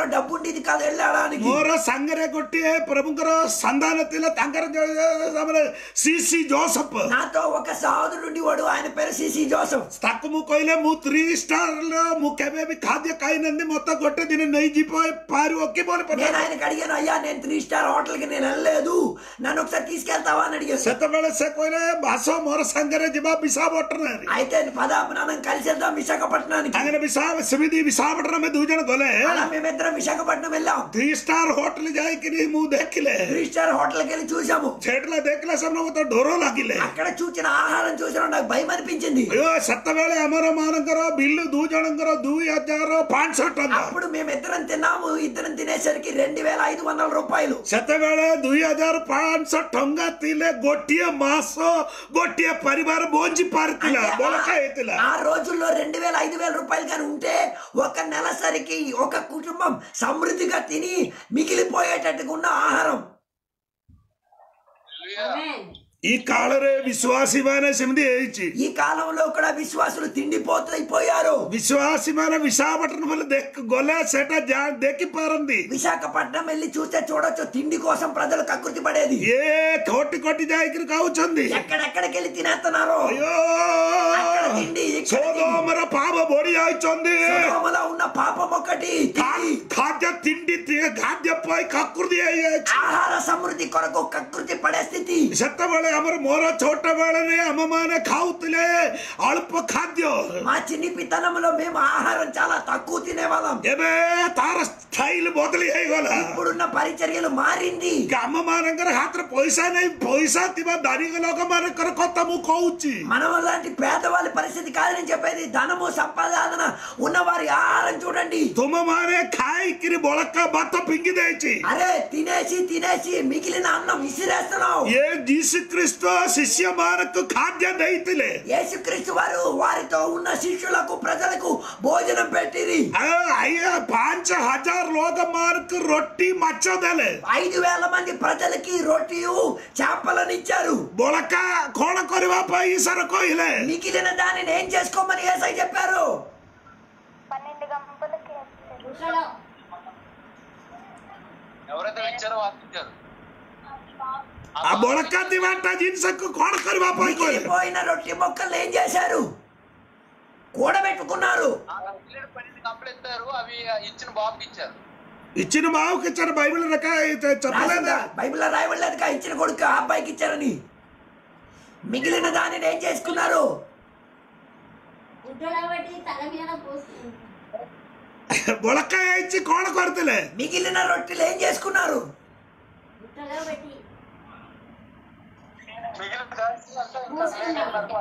ఉండేది కాదు వెళ్ళడానికి ମୋର ସାଙ୍ଗରେ ଗୋଟିଏ ପ୍ରଭୁଙ୍କର ସନ୍ଧାନ ଥିଲା ତାଙ୍କର ଆମର ସିସି ଜୋସଫ నాతో ఒక సహోదరుడు ఉండేవాడు ఆయన పేరు సిసి జోసఫ్ ତାକୁ ମୁଁ କହିଲେ ମୁଁ ଥ୍ରୀ ଷ୍ଟାର ମୁଁ କେବେ ବି ଖାଦ୍ୟ ଖାଇନାହାନ୍ତି ମତେ ଗୋଟେ ଦିନ ନେଇଯିବ ପାରିବ କି ବୋଲି నేను ପଚାରିଲେ ఆయనకి అడిగాను అయ్యా నేను త్రీ స్టార్ హోటల్ కి నేను వెళ్ళలేదు నన్ను ఒకసారి తీసుకెళ్తావా అని అడిగాను ସେତେବେଳେ ସେ କହିଲେ ବାସ ମୋର ସାଙ୍ଗରେ ଯିବା ବିଶାଖାପଟଣା అయితే పద మనం కలిసి వెళ్దాం విశాఖపట్నానికి ତାଙ୍କର ବିଶାଖ ସେମିତି ବିଶାଖାପଟଣା ଆମେ ଦୁଇ ଜଣ ଗଲେ అలా మేమిద్దరం విశాఖపట్నం వెళ్ళాం ଥ୍ରୀ ଷ୍ଟାର ହୋଟେଲ ଯାଇକିରି ମୁଁ ଦେଖିଲେ త్రీ స్టార్ హోటల్ కి వెళ్ళి చూసాము ସେଠିଲା ଦେଖିଲେ ସେମାନେ ମତେ ଡର ଲାଗିଲେ అక్కడ చూసిన ఆహారం చూసిన నాకు భయం అనిపించింది అయ్యో ସେତେବେଳେ ଆମର ମାନଙ୍କର ବିଲ ଦୁଇ ଜଣଙ୍କର ଦୁଇ ହଜାର ପାଞ୍ଚଶହ ଟଙ୍କା అప్పుడు మేమిద్దరం తిన్నాము ఇద్దరం తినేసరికి రెండు వేల ఐదు వందల రూపాయలు ସେତେବେଳେ ଦୁଇ ହଜାର ପାଞ୍ଚଶହ ଟଙ୍କା ଥିଲେ ଗୋଟିଏ ମାସ ଗୋଟିଏ ପରିବାର ବଞ୍ଚି ପାରିଥିଲା ବଳକା ହେଇଥିଲା ఆ రోజుల్లో రెండు వేల ఐదు వేల రూపాయలు కానీ ఉంటే ఒక నెలసరికి ఒక కుటుంబం సమృద్ధిగా తిని మిగిలిపోయేటట్టుగా ఉన్న ఆహారం Amen. ఈ కాଳରେ విశ్వాసୀ ମାନେ ସେମିତି ହେଇଛି ఈ కాలంలో కూడా విశ్వాసులు తిండిపోతైపోయారు విశ్వాసୀ ମାନେ విశాఖపట్నం వల్ల ଦେଖ- గଲେ ସେଟା ଯା- ଦେଖିପାରନ୍ତି విశాఖపట్నం వెళ్ళి చూస్తే చూడొచ్చు తిండి కోసం ప్రజలు కకృతి పడేది ఏ కోటి కోటి ଯାଇକିରି ଖାଉଛନ୍ତି ఎక్కడెక్కడికి వెళ్ళి తినేస్తున్నారు అయ్యో అక్కడ తిండి ఇక్కడ తిండి. సోదోమర పాప బొడి ଯାଇଛନ୍ତି సొదొమలో ఉన్న పాపం ఒకటి తిండి ଖାଦ୍ୟ ତିଣ୍ଡି ତି- ଖାଦ୍ୟ ପାଇଁ କାକୃତି ହେଇଯାଇଛି ఆహార సమృద్ధి కొరకు కకృతి పడే స్థితి ସେତେବେଳେ ଆମର ମୋର ଛୋଟ ବେଳରେ ଆମ ମାନେ ଖାଉଥିଲେ ଅଳ୍ପ ଖାଦ୍ୟ మా చిన్ని పితనంలో మేము ఆహారం చాలా తక్కువ తినేవాళ్ళం ଏବେ ତାର ଷ୍ଟାଇଲ ବଦଳି ହେଇଗଲା ఇప్పుడున్న పరిచర్యలు మారింది ଆମ ମାନଙ୍କର ହାତରେ ପଇସା ନାହିଁ ପଇସା ଥିବା ଧନିକ ଲୋକମାନଙ୍କର କଥା ମୁଁ କହୁଛି మనం లాంటి పేదవాళ్ళ పరిస్థితి కాదని చెప్పేది ధనము సంపాదన ఉన్నవారి ఆహారం చూడండి ତୁମ ମାନେ ଖାଇକିରି ବଳକା ଭାତ ଫିଙ୍ଗି ଦେଇଛି అరే తినేసి తినేసి మిగిలిన అన్నం విసిరేస్తున్నావు ଏ ଯୀଶୁ ଖ୍ରୀଷ୍ଟ ଶିଷ୍ୟମାନଙ୍କୁ ଖାଦ୍ୟ ଦେଇଥିଲେ యేసుక్రీస్తు వారు వారితో ఉన్న శిష్యులకు ప్రజలకు భోజనం పెట్టిరి ଆଉ ଆଜ୍ଞା ପାଞ୍ଚ ହଜାର ଲୋକମାନଙ୍କୁ ରୋଟି ମାଛ ଦେଲେ ఐదు వేల మంది ప్రజలకి రొట్టియు చేపలను ఇచ్చారు ବଳକା କଣ କରିବା ପାଇଁ ଈଶ୍ୱର କହିଲେ మిగిలిన దానిని ఏం చేసుకోమని ఏసై చెప్పారు పన్నెండు గంపలకి కుట్రలో ఎవరైతే ఇచ్చారో వాళ్ళకి ఇచ్చారు ఆ ବଳକା ଥିବାଟା ଜିନିଷକୁ କଣ କରିବା ପାଇଁ କହିଲେ మిగిలిపోయిన రొట్టె మొక్కలు ఏం చేశారు కూడబెట్టుకున్నారు ఆ మిగిలిన పన్నెండు గంపలు ఎత్తారు అవి ఇచ్చిన బాబుకి ఇచ్చారు ఇచ్చిన బావుకి ఇచ్చారు బైబిల్ రక చెప్పలేదా రాసిందా? బైబిల్లో రాయబడలేదుగా ఇచ్చిన కొడుకు ఆ అబ్బాయికి ఇచ్చారని మిగిలిన దానిని ఏం చేసుకున్నారు గుడ్డలో పెట్టి తల మీద పోస్తుంది ବଳକା ହେଇଛି କଣ କରିଥିଲେ మిగిలిన రొట్టెలు ఏం చేసుకున్నారు గుడ్డలో పెట్టి మిగిలిన దానికి అంతా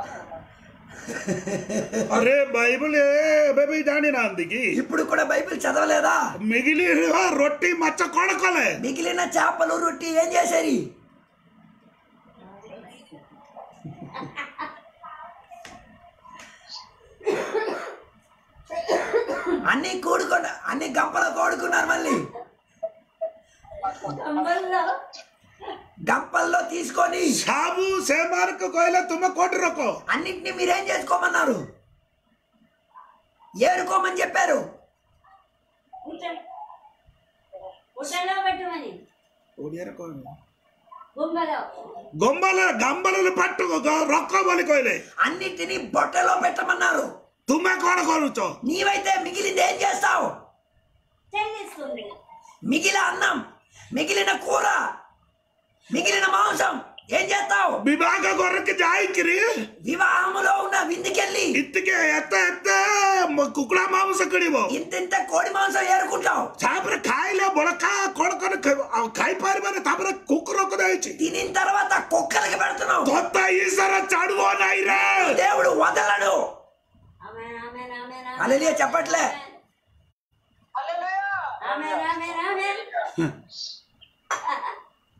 అరే బైబిల్ ଏବେ ବି ଜାଣିନାହାନ୍ତି କି ఇప్పుడు కూడా బైబిల్ చదవలేదా ମିగిଲି ରୋଟି ମାଛ କଣ କଲେ మిగిలిన చేపలు రొట్టి ఏం చేశారు అన్ని కూడుకున్న అన్ని గంపలు కూడుకున్నారు మళ్ళీ గంబల్లో గంపల్లో తీసుకొని ସବୁ ସେମାନଙ୍କୁ କହିଲେ ତୁମେ କୋଉଠି ରଖ అన్నిటిని మీరేం చేసుకోమన్నారు ఏరుకోమని చెప్పారు గుడ్డ గుడ్డలో పెట్టమని ଓଡ଼ିଆରେ କଣ గుమ్మలో ଗମ୍ବଲ ଗମ୍ବଲରେ ପାଟ ରଖ ବୋଲି କହିଲେ అన్నిటిని బొట్టలో పెట్టమన్నారు ତୁମେ କଣ କରୁଛ నీవైతే మిగిలింది ఏం చేస్తావు చెల్లిస్తుంది మిగిలిన అన్నం మిగిలిన కూర మిగిలిన మాంసం ఏం చేస్తావు ବିଭାଗ ଘରକୁ ଯାଇକିରି వివాహములో ఉన్న విందుకెళ్ళి ଇତିକେ ଏତେ ଏତେ ମ- କୁକୁଡ଼ା ମାଂସ କିଣିବ ఇంత ఇంత కోడి మాంసం ఏరుకుంటావు ତାପରେ ଖାଇଲେ ବଳକା କଣ କଣ ଖାଇବ- ଆଉ ଖାଇପାରିବନି ତାପରେ କୁକୁରକୁ ଦେଇଛି తినిన తర్వాత కుక్కలకి పెడుతున్నావు ତୋତେ ଈଶ୍ୱର ଛାଡୁବ ନାହିଁ ରେ దేవుడు వదలడు ఆమెన్ ఆమెన్ ఆమెన్ హల్లెలూయా చెప్పట్లే. ఆమెన్ ఆమెన్ ఆమెన్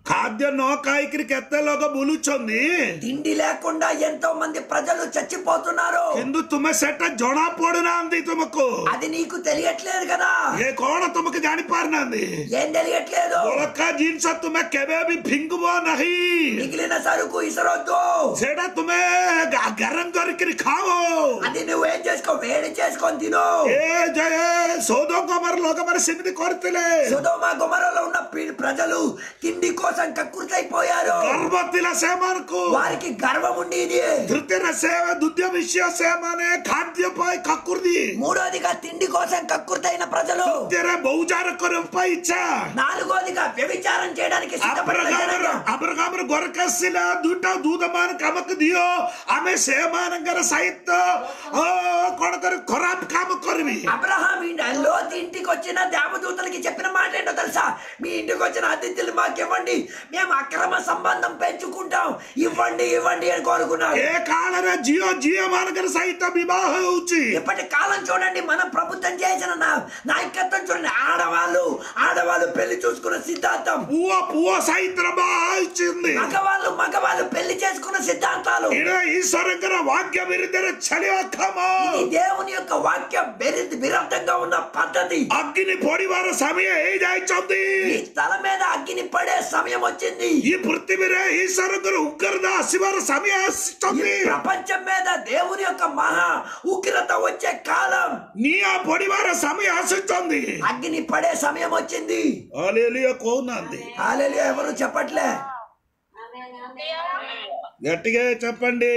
ଖାଦ୍ୟ ନ ଖାଇକିରି କେତେ ଲୋକ ବୁଲୁଛନ୍ତି తిండి లేకుండా ఎంతో మంది ప్రజలు చచ్చిపోతున్నారు କିନ୍ତୁ ତୁମେ ସେଟା ଜଣା ପଡୁନାହାନ୍ତି ତୁମକୁ అది నీకు తెలియట్లేదు కదా ଏ କଣ ତୁମକୁ ଜାଣି ପାରୁନାହାନ୍ତି ఏం తెలియట్లేదు ବଳକା ଜିନିଷ ତୁମେ କେବେ ବି ଫିଙ୍ଗିବ ନାହିଁ మిగిలిన సరుకు ఇసరొద్దు ସେଇଟା ତୁମେ ଗା- ଗରମ କରିକିରି ଖାଅ అది నువ్వేం చేసుకో వేడి చేసుకొని తిను ଏ ଯେ ସୌଦଙ୍କର ଲୋକମାନେ ସେମିତି କରିଥିଲେ సుధోమ గుమరలో ఉన్న పి- ప్రజలు తిండి కోసం కక్కుర్తైపోయారు ଗର୍ବ ଥିଲା ସେମାନଙ୍କୁ వారికి గర్వం ఉండేది ତୃତୀୟରେ ସେ ଦ୍ୱିତୀୟ ବିଷୟ ସେମାନେ ଖାଦ୍ୟ ପାଇଁ କାକୁର୍ଦି మూడోదిగా తిండి కోసం కక్కుర్తైన ప్రజలు ତୃତୀୟରେ ବୌଜାର କରିବା ପାଇଁ ଇଚ୍ଛା నాలుగోదిగా వ్యభిచారం చేయడానికి సిద్ధపడిన ଆବ୍ରଗାମର జనాంగం. ଆବ୍ରଗାମର ଘରକୁ ଆସିଲା ଦୁଇଟା ଦୂତ ମାନ କାମକୁ ଦିଅ ଆମେ ସେମାନଙ୍କର ସହିତ ଅ, କଣ କରି ଖରାପ କାମ କରିବି అబ్రహాం ఇంటి- లోతు ఇంటికి వచ్చిన దేవదూతలకి చెప్పిన మాట ఏంటో తెలుసా మీ ఇంటికి వచ్చిన అతిథులు మాకు ఇవ్వండి మేము అక్రమ సంబంధం పెంచుకుంటాం ఇవ్వండి ఇవ్వండి అని కోరుకున్నాడు ଏ କାଳରେ ଝିଅ ଝିଅ ମାନଙ୍କର ସହିତ ବିବାହ ହଉଛି ఇప్పటి కాలం చూడండి మనం ప్రభుత్వం చేసిన నా- నాయకత్వం చూడండి ఆడవాళ్ళు ఆడవాళ్ళు పెళ్లి చూసుకున్న సిద్ధాంతం ପୁଅ ପୁଅ ସହିତ ବାହା ହେଇଛନ୍ତି మగవాళ్ళు మగవాళ్ళు పెళ్లి చేసుకున్న సిద్ధాంతాలు ଏଇଟା ଈଶ୍ୱରଙ୍କର వాక్య విరుద్ధରେ ଛାଡ଼ିବା କ୍ଷମ ఇది దేవుని యొక్క వాక్యం విరుద్ధ- విరుద్ధంగా ఉన్న పద్ధతి ଅଗ୍ନି ପଡିବାର ସମୟ ହେଇଯାଇଛନ୍ତି ఈ తల మీద అగ్ని పడే సమయం వచ్చింది ఈ పృథివీରେ ଈଶ୍ୱରଙ୍କର ଉଗ୍ରତା ଆସିବାର ସମୟ ఈ ଆସିଛନ୍ତି ప్రపంచం మీద దేవుని యొక్క మహా ఉగ్రత వచ్చే కాలం ନିଆଁ ପଡିବାର ସମୟ ଆସୁଛନ୍ତି అగ్ని పడే సమయం వచ్చింది ହଲେଲୁୟା କହୁନାହାନ୍ତି హాలేలుయా ఎవరు చెప్పట్లే గట్టిగా చెప్పండి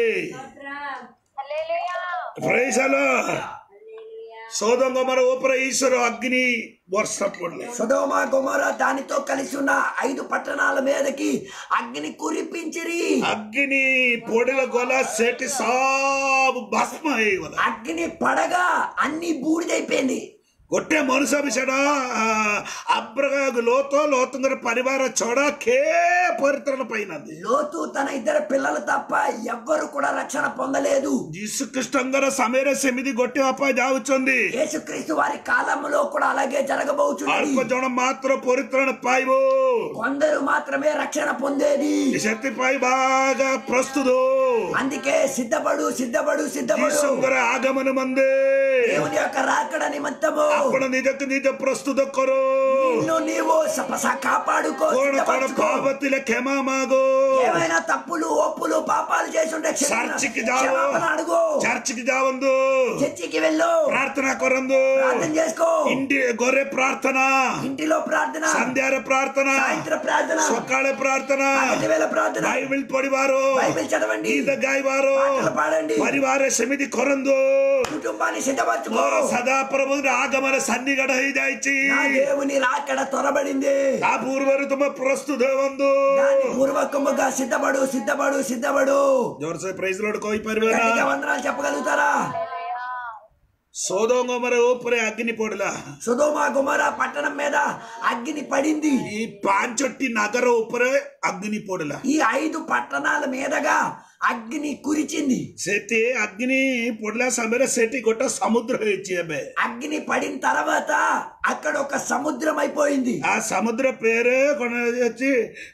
ప్రైసలో సోదంగమర ఉపర ఈశ్వర అగ్ని వర్ష పడలే సుధోమ గుమర దానితో కలిసి ఉన్న ఐదు పట్టణాల మీదకి అగ్ని కురిపించిరి అగ్ని పొడిల గొల సెటి సాబు భస్మ ହେଇଗଲା అగ్ని పడగా అన్ని బూడిదైపోయింది ଗୋଟେ ମଣିଷ ବି ସେଟା ଆବ୍ରଗ ଲୋତ ଲୋତଙ୍କର ପରିବାର ଛଡା କେ ପରିତ୍ରାଣ ପାଇନାହାନ୍ତି లోతు తన ఇద్దరు పిల్లలు తప్ప ఎవ్వరు కూడా రక్షణ పొందలేదు ଯୀଶୁ ଖ୍ରୀଷ୍ଟଙ୍କର ସମୟରେ ସେମିତି ଗୋଟେ ବାପା ଯାଉଛନ୍ତି యేసుక్రీస్తు వారి కాలంలో కూడా అలాగే జరగబోతున్నది ଅଳ୍ପ ଜଣ ମାତ୍ର ପରିତ୍ରାଣ ପାଇବ కొందరు మాత్రమే రక్షణ పొందేది ସେଥିପାଇଁ ବାଗ ପ୍ରସ୍ତୁତ అందుకే సిద్ధపడు సిద్ధపడు సిద్ధపడు ଯୀଶୁଙ୍କର ଆଗମନ ମନ୍ଦେ దేవుని యొక్క రాకడ నిమిత్తము ଆପଣ ନିଜକୁ ନିଜ ପ୍ରସ୍ତୁତ କର నిన్ను నీవు సపస కాపాడుకో କଣ କଣ సిద్ధపరచుకో. ପାପ ଥିଲେ କ୍ଷମା ମାଗ ఏమైనా తప్పులు ఒప్పులు పాపాలు చేసి ఉంటే క్షమ- చర్చికి జావు క్షమాపణ అడుగు చర్చికి ଯାଆନ୍ତୁ చర్చికి వెళ్ళు ପ୍ରାର୍ଥନା କରନ୍ତୁ ప్రార్థన చేసుకో ఇంటి గొర్రె ప్రార్థన ఇంటిలో ప్రార్థన సంధ్యార ప్రార్థన సాయంత్రం ప్రార్థన ସକାଳେ ପ୍ରାର୍ଥନା పగటి వేళ ప్రార్థన ବାଇବେଲ ପଢିବାର బైబిల్ చదవండి ଗୀତ ଗାଇବାର పాటలు పాడండి ପରିବାର ସେମିତି କରନ୍ତୁ కుటుంబాన్ని సిద్ధపరచుకో ମୋର ସଦା ପ୍ରଭୁର ଆଗମନ ସନ୍ନିଗଡ଼ ହେଇଯାଇଛି నా దేవుని రాకడ త్వరబడింది ତା ପୂର୍ବରୁ ତୁମେ ପ୍ରସ୍ତୁତ ହୁଅନ୍ତୁ దాని పూర్వకముగా సిద్ధపడు సిద్ధపడు సిద్ధపడు ଜୋରସେ ପ୍రైଜ ଲୋଡ କହିପାରିବେ గట్టిగా ନା వందనాలు చెప్పగలుగుతారా ସୋଦଙ୍ଗମର ଉପରେ ଅଗ୍ନି ପଡିଲା సుధోమ గుమర పట్టణం మీద అగ్ని పడింది ఈ ପାଞ୍ଚଟି ନଗର ଉପରେ ଅଗ୍ନି ପଡିଲା ఈ ఐదు పట్టణాల మీదగా అగ్ని కురిచింది ସେଠି ଅଗ୍ନି ପଡିଲା ସମୟରେ ସେଠି ଗୋଟେ ସମୁଦ୍ର ହେଇଛି ଏବେ అగ్ని పడిన తర్వాత అక్కడ ఒక సముద్రం అయిపోయింది ఆ సముద్ర పేరు కొన వచ్చి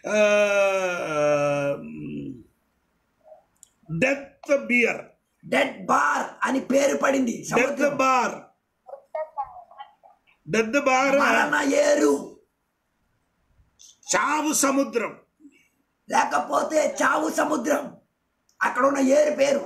డెత్ బియర్ డెడ్ బార్ అని పేరు పడింది డెత్ సముద్రం బార్ డెత్ బార్ మరణ ఏరు చావు సముద్రం లేకపోతే చావు సముద్రం అక్కడ ఉన్న ఏరు పేరు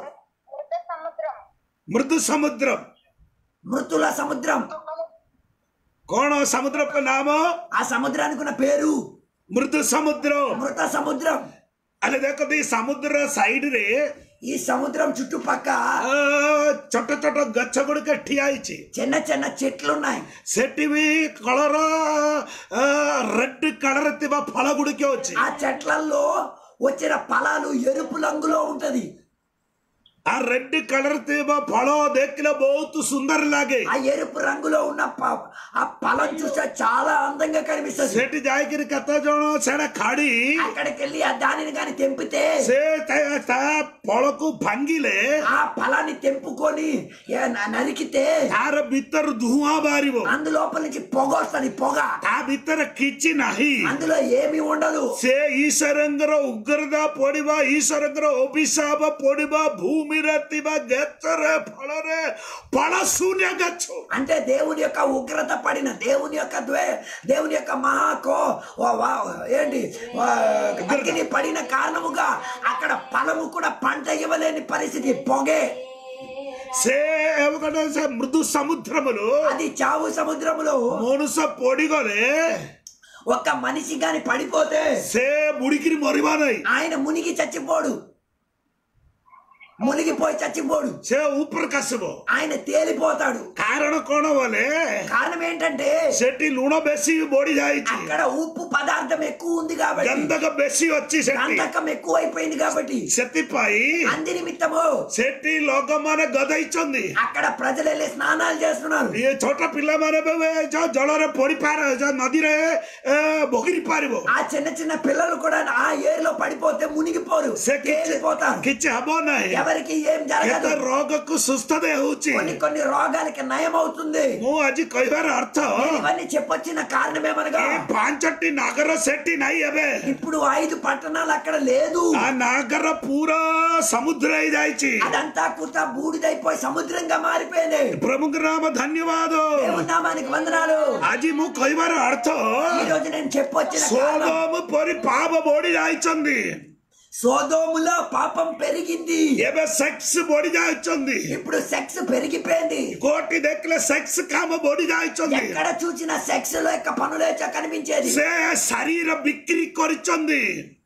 మృదు సముద్రం మృతుల సముద్రం కోణ సముద్ర నామ ఆ సముద్రానికి ఉన్న పేరు మృదు సముద్రం మృత సముద్రం అలా ଦେଖନ୍ତି ସମୁଦ୍ର ସାଇଡରେ ఈ సముద్రం చుట్టుపక్క ଛୋଟ ଛୋଟ ଗଛ ଗୁଡ଼ିକ ଠିଆ ହେଇଛି చిన్న చిన్న చెట్లు ఉన్నాయి ସେଠି ବି କଳର రెడ్ కలర్ ଥିବା ଫଳ ଗୁଡ଼ିକ ଅଛି ఆ చెట్లల్లో వచ్చిన ఫలాలు ఎరుపు రంగులో ఉంటది ఆ రెడ్ కలర్ థీమ ఫଳ ଦେଖିଲେ ବହୁତ సుందర ଲାଗେ ఆ ఎరుపు రంగులో ఉన్న ప- ఆ ఫలం చూస్తే చాలా అందంగా కనిపిస్తుంది ସେଠି ଯାଇକିରି କେତେ ଜଣ ସେଟା ଖାଡି అక్కడికి వెళ్ళి ఆ దానిని కానీ తెంపితే ସେ ତା- ତା ଫଳକୁ ଭାଙ୍ଗିଲେ ఆ ఫలాన్ని తెంపుకొని ఏ న- నరికితే ତାର ଭିତରୁ ଧୂଆଁ ବାହାରିବ అందులోపల నుంచి పొగ వస్తుంది పొగ ତା ଭିତରେ କିଛି ନାହିଁ అందులో ఏమీ ఉండదు ସେ ଈଶ୍ୱରଙ୍କର ଉଗ୍ରତା ପଡିବା ଈଶ୍ୱରଙ୍କର ଅଭିଶାପ ପଡିବା ଭୂମିରେ ଥିବା ଗଛରେ ଫଳରେ ଫଳ ଶୂନ୍ୟ ଗଛ అంటే దేవుని యొక్క ఉగ్రత పడిన దేవుని యొక్క ద్వే దేవుని యొక్క మహాకో వా- వా- ఏంటి వా- అగ్ని పడిన కారణముగా అక్కడ ఫలము కూడా పంట ఇవ్వలేని పరిస్థితి పొగే ସେ ଗୋଟେ ସେ ମୃଦୁ ସମୁଦ୍ରములు అది చావు సముద్రములో ମନୁଷ୍ୟ ପଡିଗଲେ ఒక మనిషి గాని పడిపోతే ସେ ବୁଡିକିରି ମରିବା ନାହିଁ ఆయన మునిగి చచ్చిపోడు మునిగిపోయి చచ్చిపోడు ସେ ଉପରେ କାଶିବ ఆయన తేలిపోతాడు କାରଣ କଣ ବୋଲେ కారణం ఏంటంటే ସେଠି ଲୁଣ ବେଶୀ ବଢି ଯାଇଛି అక్కడ ఉప్పు పదార్థం ఎక్కువ ఉంది కాబట్టి ଗନ୍ଧକ ବେଶୀ ଅଛି ସେଠି గంధకం ఎక్కువ అయిపోయింది కాబట్టి ସେଥିପାଇଁ అంది నిమిత్తము ସେଠି ଲୋକମାନେ ଗଦେଇଛନ୍ତି అక్కడ ప్రజలు వెళ్ళి స్నానాలు చేస్తున్నారు ଇଏ ଛୋଟ ପିଲାମାନେ ବି ଏ ଯୋଉ ଜଳରେ ପଡିପାର ଯୋଉ ନଦୀରେ ଏ, ବହିରି ପାରିବ ఆ చిన్న చిన్న పిల్లలు కూడా ఆ ఏరులో పడిపోతే మునిగిపోరు ସେ କିଛି తేలిపోతారు କିଛି ହବ ନାହିଁ ఎవరికి ఏం କେତେ జరగదు ରୋଗକୁ ସୁସ୍ଥତା ହେଉଛି కొన్ని కొన్ని రోగాలకి నయం అవుతుంది ମୁଁ ଆଜି କହିବାର ଅର୍ଥ నేను ఇవన్నీ చెప్పొచ్చిన కారణం ఏమనగా ଏ ପାଞ୍ଚଟି ନାଗର ସେଠି ନାହିଁ ଏବେ ఇప్పుడు ఐదు పట్టణాలు అక్కడ లేదు ఆ ନାଗର ପୁରା ସମୁଦ୍ର ହେଇଯାଇଛି అదంతా కూడా బూడిదైపోయి సముద్రంగా మారిపోయింది ପ୍ରଭୁଙ୍କ ନାମ ଧନ୍ୟବାଦ దేవుని నామానికి వందనాలు ଆଜି ମୁଁ କହିବାର ଅର୍ଥ ఈ రోజు నేను చెప్పొచ్చిన కారణం ସୋଦମ ପରି ପାପ ବଢି ଯାଇଛନ୍ତି సోదోములో పాపం పెరిగింది ଏବେ ସେକ୍ସ ବଢି ଯାଇଛନ୍ତି ఇప్పుడు సెక్స్ పెరిగిపోయింది କୋଉଠି ଦେଖିଲେ ସେକ୍ସ କାମ ବଢି ଯାଇଛନ୍ତି ఎక్కడ చూసిన సెక్స్ లో యొక్క పనులే కనిపించేది ସେ ଶରୀର ବିକ୍ରି କରିଛନ୍ତି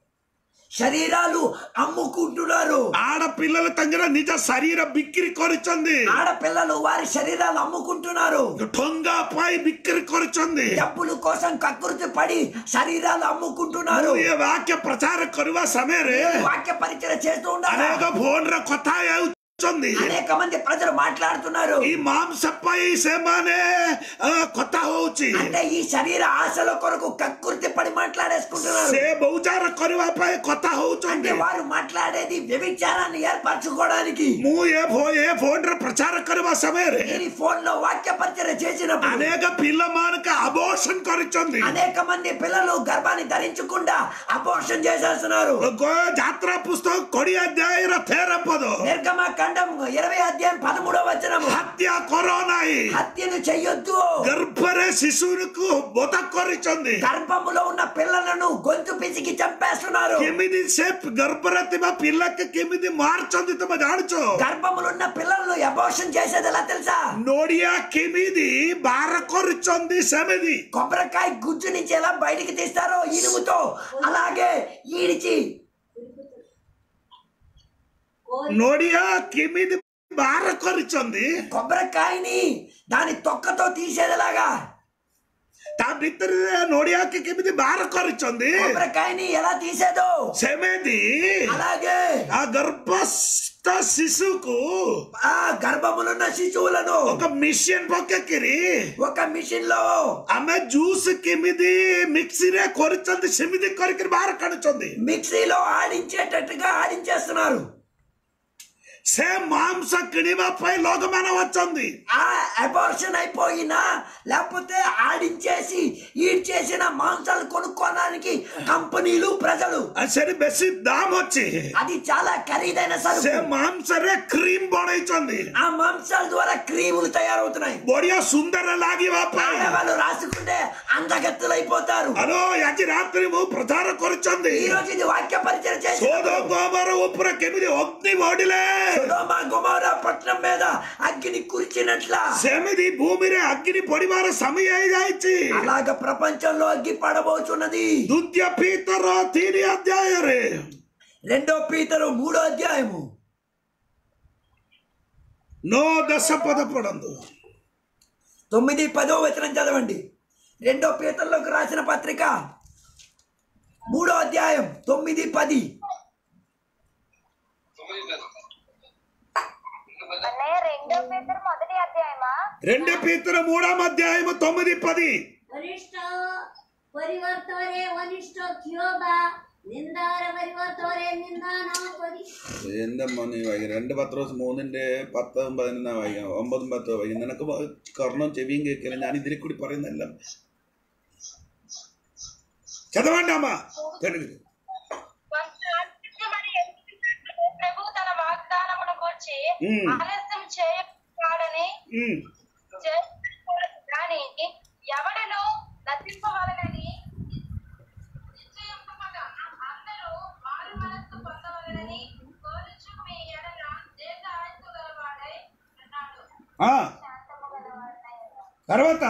శరీరాలు అమ్ముకుంటున్నారు ఆడపిల్లలు ତାଙ୍କର ନିଜ ଶରୀର ବିକ୍ରି କରିଛନ୍ତି ఆడపిల్లలు వారి శరీరాలు అమ్ముకుంటున్నారు ଠଙ୍ଗା ପାଇଁ ବିକ୍ରି କରିଛନ୍ତି డబ్బుల కోసం కకృతి పడి శరీరాలు అమ్ముకుంటున్నారు ମୁଁ ଏ ବାକ୍ୟ ପ୍ରଚାର କରିବା ସମୟରେ వాక్య పరిచయం చేస్తూ ఉండగా ଅନେକ ଫୋନରେ କଥା ହେଉଛନ୍ତି అనేక మంది ప్రజలు మాట్లాడుతున్నారు ఈ మాంస ପାଇଁ ସେମାନେ ଅ, କଥା ହଉଛି అంటే ఈ శరీర ఆశల కొరకు కకృతి పడి మాట్లాడేసుకుంటున్నారు ସେ ବୌଜାର କରିବା ପାଇଁ କଥା అంటే ହଉଛନ୍ତି వారు మాట్లాడేది వ్యభిచారాన్ని ఏర్పరచుకోవడానికి ମୁଁ ଏ ଫୋ- ଏ ଫୋନରେ ପ୍ରଚାର କରିବା ସମୟରେ నేను ఈ ఫోన్ లో వాక్య పరిచయం చేసినప్పుడు ଅନେକ ପିଲାମାନଙ୍କୁ ଆବର୍ଷଣ କରିଛନ୍ତି అనేక మంది పిల్లలు గర్భాన్ని ధరించకుండా అపోర్షన్ చేసేస్తున్నారు ଗ- ଯାତ୍ରା ପୁସ୍ତକ କୋଡିଏ ଅଧ୍ୟାୟର ତେର ପଦ నిర్గమ ఖండం ఇరవై అధ్యాయం పదమూడవ వచనము ହତ୍ୟା କର ନାହିଁ హత్యను చెయ్యొద్దు ଗର୍ଭରେ ଶିଶୁକୁ ବୋଧ କରିଛନ୍ତି గర్భములో ఉన్న పిల్లలను గొంతు పిసికి చంపేస్తున్నారు କେମିତି ସେ ଗର୍ଭରେ ଥିବା ପିଲାକୁ କେମିତି ମାରୁଛନ୍ତି ତମେ ଜାଣିଛ గర్భములో ఉన్న పిల్లలను అబోర్షన్ చేసేది ఎలా తెలుసా ନଡିଆ କେମିତି ବାର କରୁଛନ୍ତି ସେମିତି కొబ్బరికాయ గుజ్జు నుంచి ఎలా బయటికి తీస్తారో ఇనుముతో అలాగే ఈడిచి ନଡିଆ କେମିତି ବାର କରିଛନ୍ତି కొబ్బరికాయని దాని తొక్కతో తీసేదిలాగా ତା ଭିତରେ ନଡିଆକୁ କେମିତି ବାର କରିଛନ୍ତି కొబ్బరికాయని ఎలా తీసేదో ସେମିତି అలాగే ఆ ଗର୍ଭସ୍ଥ ଶିଶୁକୁ ఆ గర్భములున్న శిశువులను ఒక మిషన్ ପକେଇକିରି ఒక మిషన్ లో ଆମେ ଜୁସ୍ କେମିତି ମିକ୍ସିରେ କରିଛନ୍ତି ସେମିତି କରିକି ବାହାର କାଢୁଛନ୍ତି మిక్సీలో ఆడించేటట్టుగా ఆడించేస్తున్నారు ସେ ମାଂସ କିଣିବା ପାଇଁ ଲୋକମାନେ ଅଛନ୍ତି ఆ అబార్షన్ అయిపోయినా లేకపోతే ఆడించేసి ఈడ్ చేసిన మాంసాలు కొనుక్కోడానికి కంపెనీలు ప్రజలు ଆଉ ସେଠି ବେଶୀ ଦାମ ଅଛି అది చాలా ఖరీదైన ସେ సరుకు ମାଂସରେ କ୍ରିମ ବନେଇଛନ୍ତି ఆ మాంసాల ద్వారా క్రీములు తయారవుతున్నాయి ବଢିଆ ସୁନ୍ଦର ଲାଗିବା ପାଇଁ ఆడవాళ్ళు రాసుకుంటే అందగత్తులైపోతారు ହଲୋ ଆଜି ରାତିରେ ମୁଁ ପ୍ରଚାର କରୁଛନ୍ତି ఈ రోజు ఇది వాక్య పరిచయం చేసి ସୋଦ ଗମର ଉପରେ କେମିତି ଅଗ୍ନି ବଢିଲେ సొదొమ గొమొర పట్టణం మీద అగ్ని కురిచినట్ల ସେମିତି ଭୂମିରେ ଅଗ୍ନି ପଡିବାର ସମୟ ହେଇଯାଇଛି అలాగ ప్రపంచంలో అగ్గి పడబోతున్నది ଦ୍ୱିତୀୟ ପିତର ତିନି ଅଧ୍ୟାୟରେ రెండో పీతరు మూడో అధ్యాయము ନଅ ଦଶ ପଦ ପଢନ୍ତୁ తొమ్మిది పదో వచనం చదవండి రెండో పీతర్లోకి రాసిన పత్రిక మూడో అధ్యాయం తొమ్మిది పది పేతురు మొదటి అధ్యాయమా రెండు పీతర మూడాం అధ్యాయము తొమ్మిది పది વરિષ્ઠ પરિવર્તોરે વરિષ્ઠ થયો બા નિંદારે પરિવર્તોરે નિંદા ન કરી എന്തമ്മ നീ വൈകി രണ്ട് പത്ത് ദിവസം മൂന്നിന്റെ പത്തും പതിനൊന്നാ വൈകി ഒമ്പതും പത്തും വൈകി നിനക്ക് കർണവും ചെവിയും കേൾക്കില്ല ഞാൻ ഇതിൽ കൂടി പറയുന്നല്ല చదవండి తెలుగు మరి ఎందుకు ప్రభు తన వాగ్దానమును గురించి ఉమ్. ఆలస్యం చేయడాడని ఉమ్. కానీ ఎవడను నశింపవలనని నిశ్చయింపగా అందరూ మారు మనస్సు పొందవలనని కోరుచు మీ ఎడల దేశ ఆయుస్సు గలవాడై అన్నాడు ఆ, శాంతము గలవాడై తర్వాత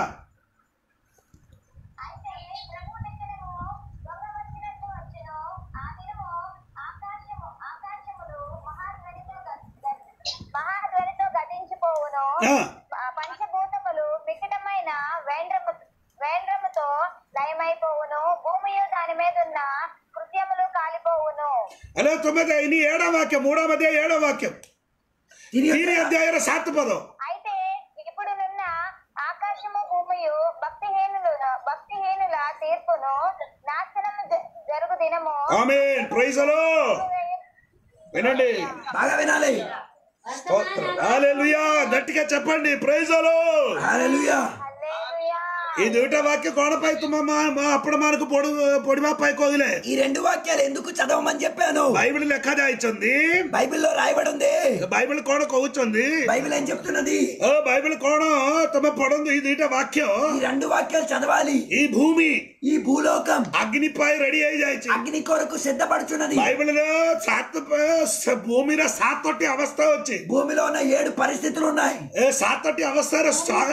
అయితే ప్రభు దగ్గరను దొంగ వచ్చినట్టు వచ్చెను. ఆ దినము ఆకాశము ఆకాశములు మహాధ్వనితో గ- గ- మహాధ్వనితో గతించిపోవును ఆ, ఆ పంచభూతములు మికటమైన వేండ్రము వేండ్రముతో లయమైపోవును భూమియు దాని మీద ఉన్న కృత్యములు కాలిపోవును అలా తొమ్మిది ఇని ఏడో వాక్యం మూడో అధ్యాయం ఏడో వాక్యం తిరిగి తీరి అధ్యాయం సాత్ పదం అయితే ఇప్పుడు నిన్న ఆకాశము భూమియు భక్తిహీనులు భక్తిహీనుల తీర్పును నాశనము జ- జరుగు దినము ఆమె ప్రైజలో వినండి బాగా వినాలి స్తోత్రం హల్లెలూయా గట్టిగా చెప్పండి ప్రైజలో హల్లెలూయా హల్లెలూయా. ఈ దుట వాక్య కోడపై తుమ్మ అప్పుడు మనకు పొడి పొడిమాపై కోదిలే ఈ రెండు వాక్యాలు ఎందుకు చదవమని చెప్పాను బైబిల్ లెక్క దాయిచుంది బైబిల్లో రాయబడి ఉంది బైబిల్ కోణ కొవ్వుచుంది బైబిల్ ఏం చెప్తున్నది ఓ బైబిల్ కోణ తమ పొడంది ఈ దీట వాక్యం ఈ రెండు వాక్యాలు చదవాలి ఈ భూమి ఈ భూలోకం అగ్నిపై రెడీ అయి జాయిచి అగ్ని కొరకు సిద్ధపడుచున్నది బైబిల్ లో సాత్ స- భూమిలో సాతొట్టి అవస్థ వచ్చి భూమిలో ఉన్న ఏడు పరిస్థితులు ఉన్నాయి ఏ సాతొట్టి అవస్థ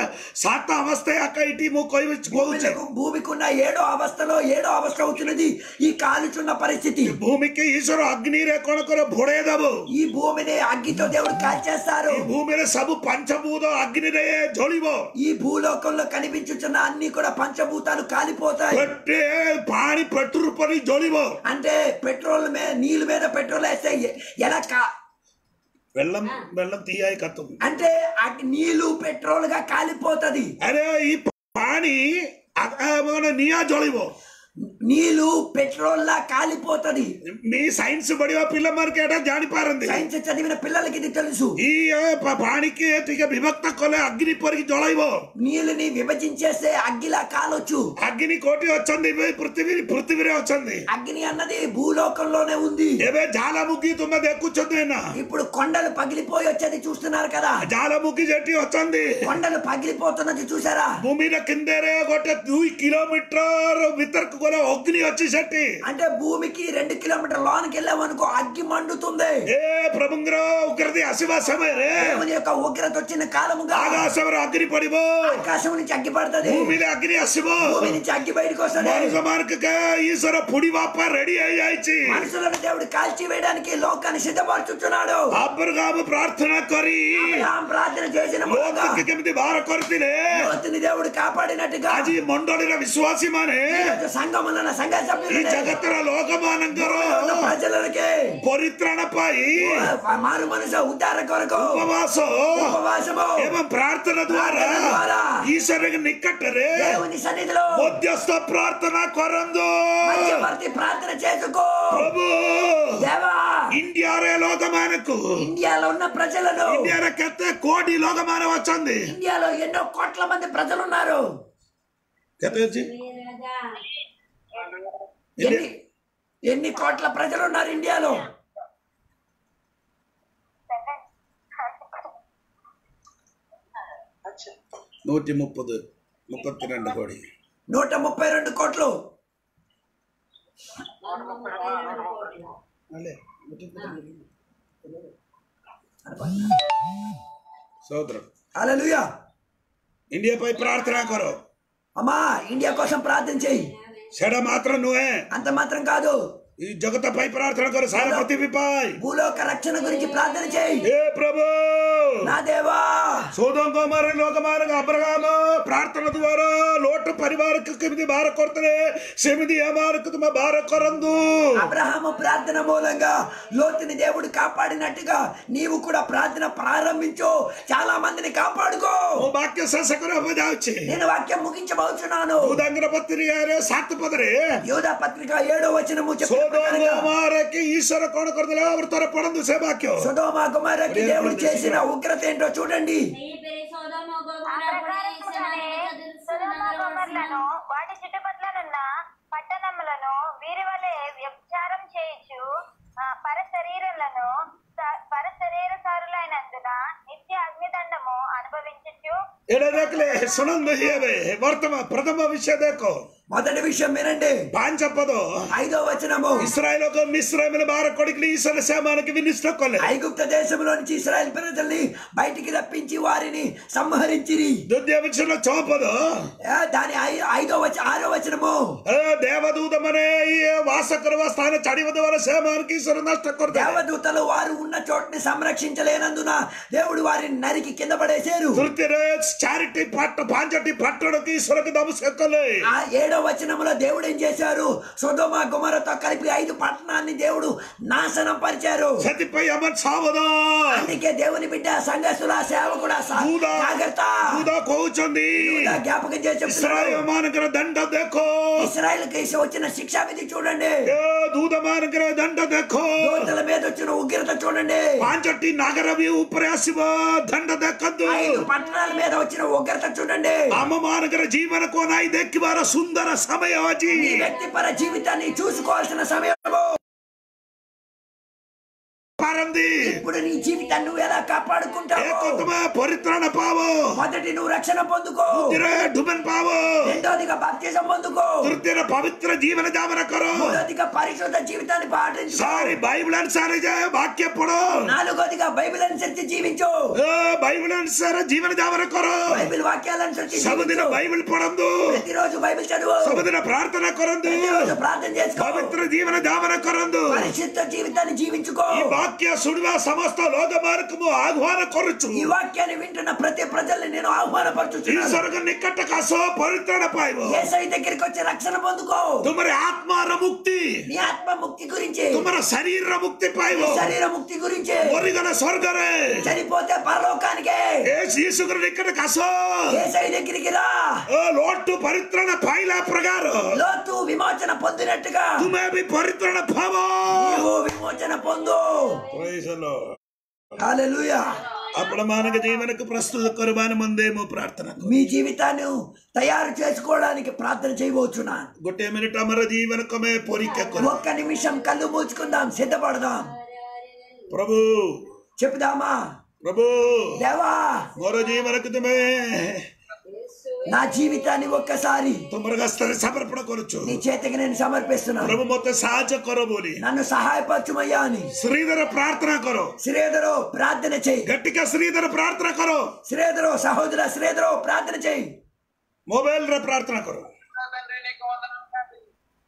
సాత అవస్థ అక్క ఇటీ మూ కొయ్యి కోవచ్చు భూమిలకు భూమికి ఉన్న ఏడో అవస్థలో ఏడో అవస్థ అవుతున్నది ఈ కాలుచున్న పరిస్థితి భూమికి ఈశ్వరు అగ్ని రే కొనకొర భొడేదవు ఈ భూమిని అగ్గితో దేవుడు కాల్చేస్తారు ఈ భూమిలో సబు పంచభూత అగ్ని రే జోలివో ఈ భూలోకంలో కనిపించుచున్న అన్ని కూడా పంచభూతాలు కాలిపోతాయి పెట్టే పాని పెట్రు పని జోలివో అంటే పెట్రోల్ మీద నీళ్ళ మీద పెట్రోల్ వేస్తే ఎ- ఎలా కా వెళ్ళం వెళ్ళం తీయాయి కత్తం అంటే అగ్- నీళ్లు పెట్రోల్ గా కాలిపోతది అరే ఈ పాని అ- ఆ, మన నియా జోలివో నీళ్లు పెట్రోల్ లా కాలిపోతది మీ సైన్స్ బడివా పిల్ల మార్కేట జాడిపారంది సైన్స్ చదివిన పిల్లలకి ఇది తెలుసు ఈ ఆ, ప- పానికి టిక విభక్త కొలే అగ్ని పొరికి జొలైవో నీళ్ళని విభజించేస్తే అగ్గిలా కాలొచ్చు అగ్ని కోటి వచ్చింది పృథివీ పృథివీరే వచ్చింది అగ్ని అన్నది భూలోకంలోనే ఉంది ఏవే జ్వాలాముఖి తుమ్మ దెక్కుచుంది ఇప్పుడు కొండలు పగిలిపోయి వచ్చేది చూస్తున్నారు కదా జ్వాలాముఖి చెట్టి వచ్చింది కొండలు పగిలిపోతున్నది చూసారా భూమిలో కిందరే గొట్ట ଦୁଇ కిలోమీటర్ వితర్కు కూడా అగ్ని వచ్చి చెట్టి అంటే భూమికి రెండు కిలోమీటర్ లోనికి వెళ్ళామనుకో అగ్గి మండుతుంది ఏ ప్రభుంగ్ర ఉగ్రది అశివ సమయరే దేవుని యొక్క ఉగ్రత వచ్చిన కాలముగా ఆకాశవర అగ్ని పడివో ఆకాశం నుంచి అగ్గి పడుతుంది భూమిలో అగ్ని అశివ భూమి నుంచి అగ్గి బయటకు వస్తుంది మనుష మార్గక ఈశ్వర పుడి వాప రెడీ అయ్యాయిచి మనుషులను దేవుడు కాల్చి వేయడానికి లోకాన్ని సిద్ధపరచుచున్నాడు అబ్రహాము ప్రార్థన కరి అబ్రహాం ప్రార్థన చేసిన మూలంగా లోకಕ್ಕೆ ಕೆಮ್ಮದಿ ಭಾರ ಕೊಡ್ತೀನಿ లోతుని దేవుడు కాపాడినట్టుగా ಆಜಿ ಮಂಡಳಿನ ವಿಶ್ವಾಸಿ ಮಾನೆ ఈరోజు సంఘమున సంఘ ಈ సభ్యులు ಜಗತ್ತರ ಲೋಕಮಾನಂಗರು ప్రజలకి ಪರಿತ್ರಾಣ ಪಾಯಿ మారు మనసు ఉద్ధార కొరకు ಉಪವಾಸ ఉపవాసము ಏವಂ ಪ್ರಾರ್ಥನಾ ದ್ವಾರ ద్వారా ಈಶ್ವರಿಗೆ ನಿಕ್ಕಟ್ಟರೆ దేవుని సన్నిధిలో ಮಧ್ಯಸ್ಥ ಪ್ರಾರ್ಥನಾ ಕೊರಂದು మధ్యవర్తి ప్రార్థన చేసుకో ಪ್ರಭು దేవా ఇండియారే లోకమానకు ఇండియాలో ఉన్న ప్రజలను ఇండియార కెత్తే కోటి లోకమాన వచ్చింది ఇండియాలో ఎన్నో కోట్ల మంది ప్రజలు ఉన్నారు కెత్తే వచ్చి રાજા ఎన్ని ఎన్ని కోట్ల ప్రజలు ఉన్నారు ఇండియాలో నూറ്റി ముప్పది ముప్పത്തി రెండు కోడి నూట ముప్పై రెండు కోట్లు సోదరు అలలుయా ఇండియాపై ప్రార్థన కరో అమ్మా ఇండియా కోసం ప్రార్థన చేయి సెడ మాత్రం నువ్వే అంత మాత్రం కాదు ఈ జగతపై ప్రార్థన కరు సార పృథివీపై భూలోక రక్షణ గురించి ప్రార్థన చేయి ఏ ప్రభు నా దేవా సోదం కుమార లోకమార అబ్రహామ ప్రార్థన ద్వారా లోటు పరివారకు కిమిది భార కొరతనే సెమిది అమారకు తుమ భార కొరందు అబ్రహాము ప్రార్థన మూలంగా లోతుని దేవుడు కాపాడినట్టుగా నీవు కూడా ప్రార్థన ప్రారంభించు చాలా మందిని కాపాడుకో ఓ వాక్య శాసకుర బజావుచి నేను వాక్యం ముగించబోతున్నాను ఉదంగర పత్రిక సాత్ పదరే యోధా పత్రిక ఏడో వచనము సోదం చెప్పిన కుమారకి ఈశ్వర కోణ కొరతలే అవరు త్వర పడందు సే వాక్యం సుధోమ కుమారకి దేవుడు చేసిన ఉగ్రత ఏంటో చూడండి ఈ పెరి సోదమ ఆ గోమర ప్రకారముగానే సొదొమ గొమొర్లను వాటి చుట్టుపట్లనున్న పట్టణములను వీరి వలె వ్యభిచారం చేయుచు ఆ, పరశరీరులను స- పరశరీరసారులైనందున నిత్య అగ్నిదండము అనుభవించుచు ఎడే దేఖలే సునంద హేవే వర్తమ ప్రథమ విషయ దేకో మొదటి విషయం వినండి పాంచ పదో ఐదో వచనము ఇస్రాయల్ ఒక మిశ్రమైన భార కొడుకుని ఈశ్వర శామానికి వినిష్టకొల్లే ఐగుప్త దేశంలో నుంచి ఇస్రాయల్ ప్రజల్ని బయటికి రప్పించి వారిని సంహరించిరి ద్వితీయ విషయంలో చోపదు ఆ, దాని ఐ- ఐదో వచ ఆరో వచనము దేవదూతమనే ఈ వాసకరవ స్థాన చడివద వర శామానికి ఈశ్వర నష్ట కొరత దేవదూతలు వారు ఉన్న చోటుని సంరక్షించలేనందున దేవుడు వారిని నరికి కింద పడేశారు తృతీయ చారిటీ పట్ట పాంచటి పట్టణకి ఈశ్వరకు దమస్కలే ఆ ఏడో వచనములో దేవుడు ఏం చేశారు సొదోమ గుమరతో కలిపి ఐదు పట్టణాన్ని దేవుడు నాశనం పరిచారు సతిపై అమర్ సావదా అందుకే దేవుని బిడ్డ సంఘస్థుల సేవకుడ సా- యూదా జాగ్రత్త యూదా కోచుంది యూదా జ్ఞాపకం చేసి ఇస్రాయల్ చెప్తున్నాడు. మానకర దండ దేఖో ఇస్రాయల్ కేసి వచ్చిన శిక్షా విధి చూడండి ఏ దూత మానకర దండ దేఖో దూతల మీద వచ్చిన ఉగ్రత చూడండి పాంచటి నగరవి ఉపరాశివ దండ దక్కద్దు ఐదు పట్టణాల మీద వచ్చిన ఉగ్రత చూడండి అమ్మ మానకర జీవన కోనాయి దెక్కివార సుందర సమయవాచి నీ వ్యక్తిపర జీవితాన్ని చూసుకోవాల్సిన సమయము పరంది ఇప్పుడు నీ జీవితాన్ని నువ్వు ఎలా కాపాడుకుంటావు ఏకొత్తమ పరిత్రాణ పావో మొదటి నువ్వు రక్షణ పొందుకో తిరే డుమన్ పావో రెండోదిగా బాప్తిజం పొందుకో తృతీయ పవిత్ర జీవన జామన కరో మూడోదిగా పరిశుద్ధ జీవితాన్ని పాటించుకో సారి బైబిల్ అనుసారి జాయ వాక్య పడో నాలుగోదిగా బైబిల్ అనుసరించి జీవించు ఏ బైబిల్ అనుసార జీవన జామన కరో బైబిల్ వాక్యాలు అనుసరించి సముదిన జీవించు. బైబిల్ పడందు ప్రతిరోజు బైబిల్ చదువు సముదిన ప్రార్థన కొరందు ప్రతిరోజు ప్రార్థన చేసుకో పవిత్ర జీవన జామన కొరందు పరిశుద్ధ జీవితాన్ని జీవించుకో ఈ వాక్య సుడివ సమస్త లోక మార్గము ఆహ్వాన కొరచు ఈ వాక్యాన్ని వింటున్న ప్రతి ప్రజల్ని నేను ఆహ్వానపరచుచున్నాను ఈశ్వరకు నికట కసో పరిత్రాణ పాయవు ఏసై దగ్గరికి వచ్చి రక్షణ పొందుకో తుమరి ఆత్మార ముక్తి నీ ఆత్మ ముక్తి గురించి తుమర శరీర ముక్తి నీ పాయవు శరీర ముక్తి గురించి ఒరిగన స్వర్గరే చనిపోతే పరలోకానికే ఏ ఈశ్వరు నికట కసో ఏసై దగ్గరికి రా ఓ లోటు పరిత్రాణ పాయిల ప్రకారం లోతు విమోచన పొందినట్టుగా తుమే బి పరిత్రాణ భావో నీవు విమోచన పొందు Praise the Lord. హల్లెలూయా అప్పుడు మానక జీవనకు ప్రస్తుత కొరబాని ముందేమో ప్రార్థన మీ జీవితాన్ని తయారు చేసుకోవడానికి ప్రార్థన చేయవచ్చునా గొట్టే మినిట్ అమర జీవనకమే పొరిక కొర ఒక్క నిమిషం కళ్ళు మూసుకుందాం సిద్ధపడదాం ప్రభు చెప్పుదామా ప్రభు దేవా మరో జీవనకు తుమే నా జీవితాన్ని ఒక్కసారి తుమరగా స్తర సమర్పణ కొరచు నీ చేతికి నేను సమర్పిస్తున్నాను ప్రభు మొత్తం సాహజ కొర బోలి నన్ను సహాయపరచుమయ్యా అని శ్రీధర ప్రార్థన కొరో శ్రీధరు ప్రార్థన చేయి గట్టిగా శ్రీధర ప్రార్థన కొరో శ్రీధరు సహోదర శ్రీధరు ప్రార్థన చేయి మొబైల్ ర ప్రార్థన కొరో తండ్రి నీకు వందనాలు తండ్రి.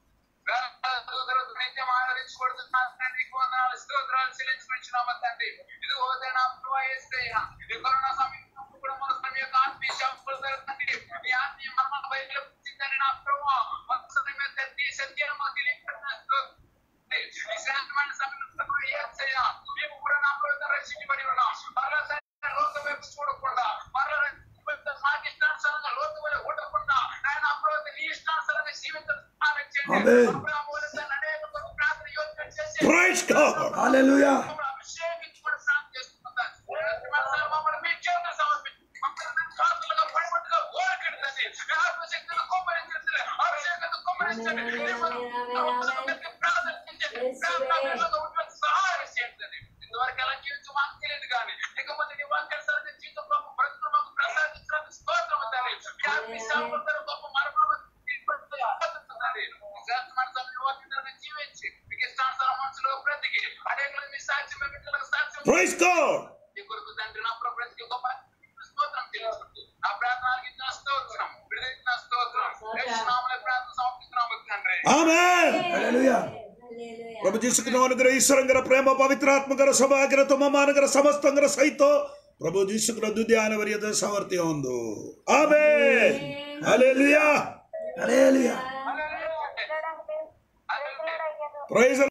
వేలాది నిత్యం ఆరాధించబడుతున్నాను తండ్రి. నీకు వందనాలు, స్తోత్రాలు చెల్లించుకుంటున్నాము తండ్రి. ఇదిగో తండ్రి, నా ప్రభువా యేసయ్యా, ఈ కరోనా సమయంలో కూడా మన స్వామి యొక్క ఆత్మీయ శాంపులు తండ్రి. మీ ఆత్మీయ మర్మాలు బయటకు వచ్చి తండ్రి, నా ప్రభువా, మన స్వామి యొక్క తండ్రి, సత్యాన్ని మాకు తెలియపరిచిన స్తోత్రం. ఈ శాంతమైన సమయంలో ప్రభువా యేసయ్యా, మేము కూడా నా ప్రభువుతో రక్షించబడి ఉన్నాం. మరలా తండ్రి, లోకం వైపు చూడకుండా మరలా మాకు ఇష్టానుసారంగా లోతు వలె ఉండకుండా ఆయన అప్రోత నీ ఇష్టానుసారంగా జీవితం సహాయం చేయండి. ఆమేన్. అప్పుడు ఆ మూలంగా అనేక కొత్త ప్రార్థన యోచన చేసి ప్రైజ్ గాడ్ హల్లెలూయా మమ్మల్ని అభిషేకించుకొని ప్రార్థన చేసుకుంటాం. మనసారా మమ్మల్ని మీ చేతులకు సమర్పించి, మమ్మల్ని కాపులుగా పడిపట్టుగా ఓరకెడతండి. మీ ఆత్మశక్తిని కుమ్మరించండి. అభిషేకంతో కుమ్మరించండి. మీ మనసుకు ప్రార్థన చేయండి. ప్రార్థన బిడ్డలుగా ఉండడానికి సహాయం చేయండి. ఇంతవరకు ఎలా జీవితం మాకు తెలియదు కానీ ఇకపోతే నీ వాక్యానుసారంగా జీవితం మాకు బ్రతుకు మాకు ప్రసాదించడానికి స్తోత్రము తండ్రి. మీ ఆత్మీయ శాంపులతో గొప్ప మరపులను తండ్రి. శాంతమైన సమయంలో వాక్యానుసారంగా జీవించి మీకు ఇష్టానుసారం మనసులో బ్రతికి అనేకులకు మీ సాక్ష్యం బిడ్డలకు సాక్ష్యం ప్రైజ్ గాడ్ నీ కొరకు తండ్రి నా ప్రపంచకి గొప్ప స్తోత్రం తెలుసుకుంటూ నా ప్రార్థనకి ఇచ్చిన స్తోత్రం విడుదల స్తోత్రం యేసునామములో ప్రార్థన సమర్పిస్తున్నాము తండ్రి ఆమేన్ హల్లెలూయా ప్రభు తీసుకున్న అనుగ్రಹ ఈశ్వరంగర ప్రేమ పవిత్రాత్మకర సభాగ్ర తుమ్మానగర సమస్తంగర సహిత ಪ್ರಭು ಜೀಸುಕ್ರದ್ದು ಧ್ಯಾನವರಿಯದ ಸಮರ್ಥ್ಯ ಒಂದು ಆಮೇ ಅಲೆಲುಯಾ హల్లెలూయా ಪ್ರೈಸ್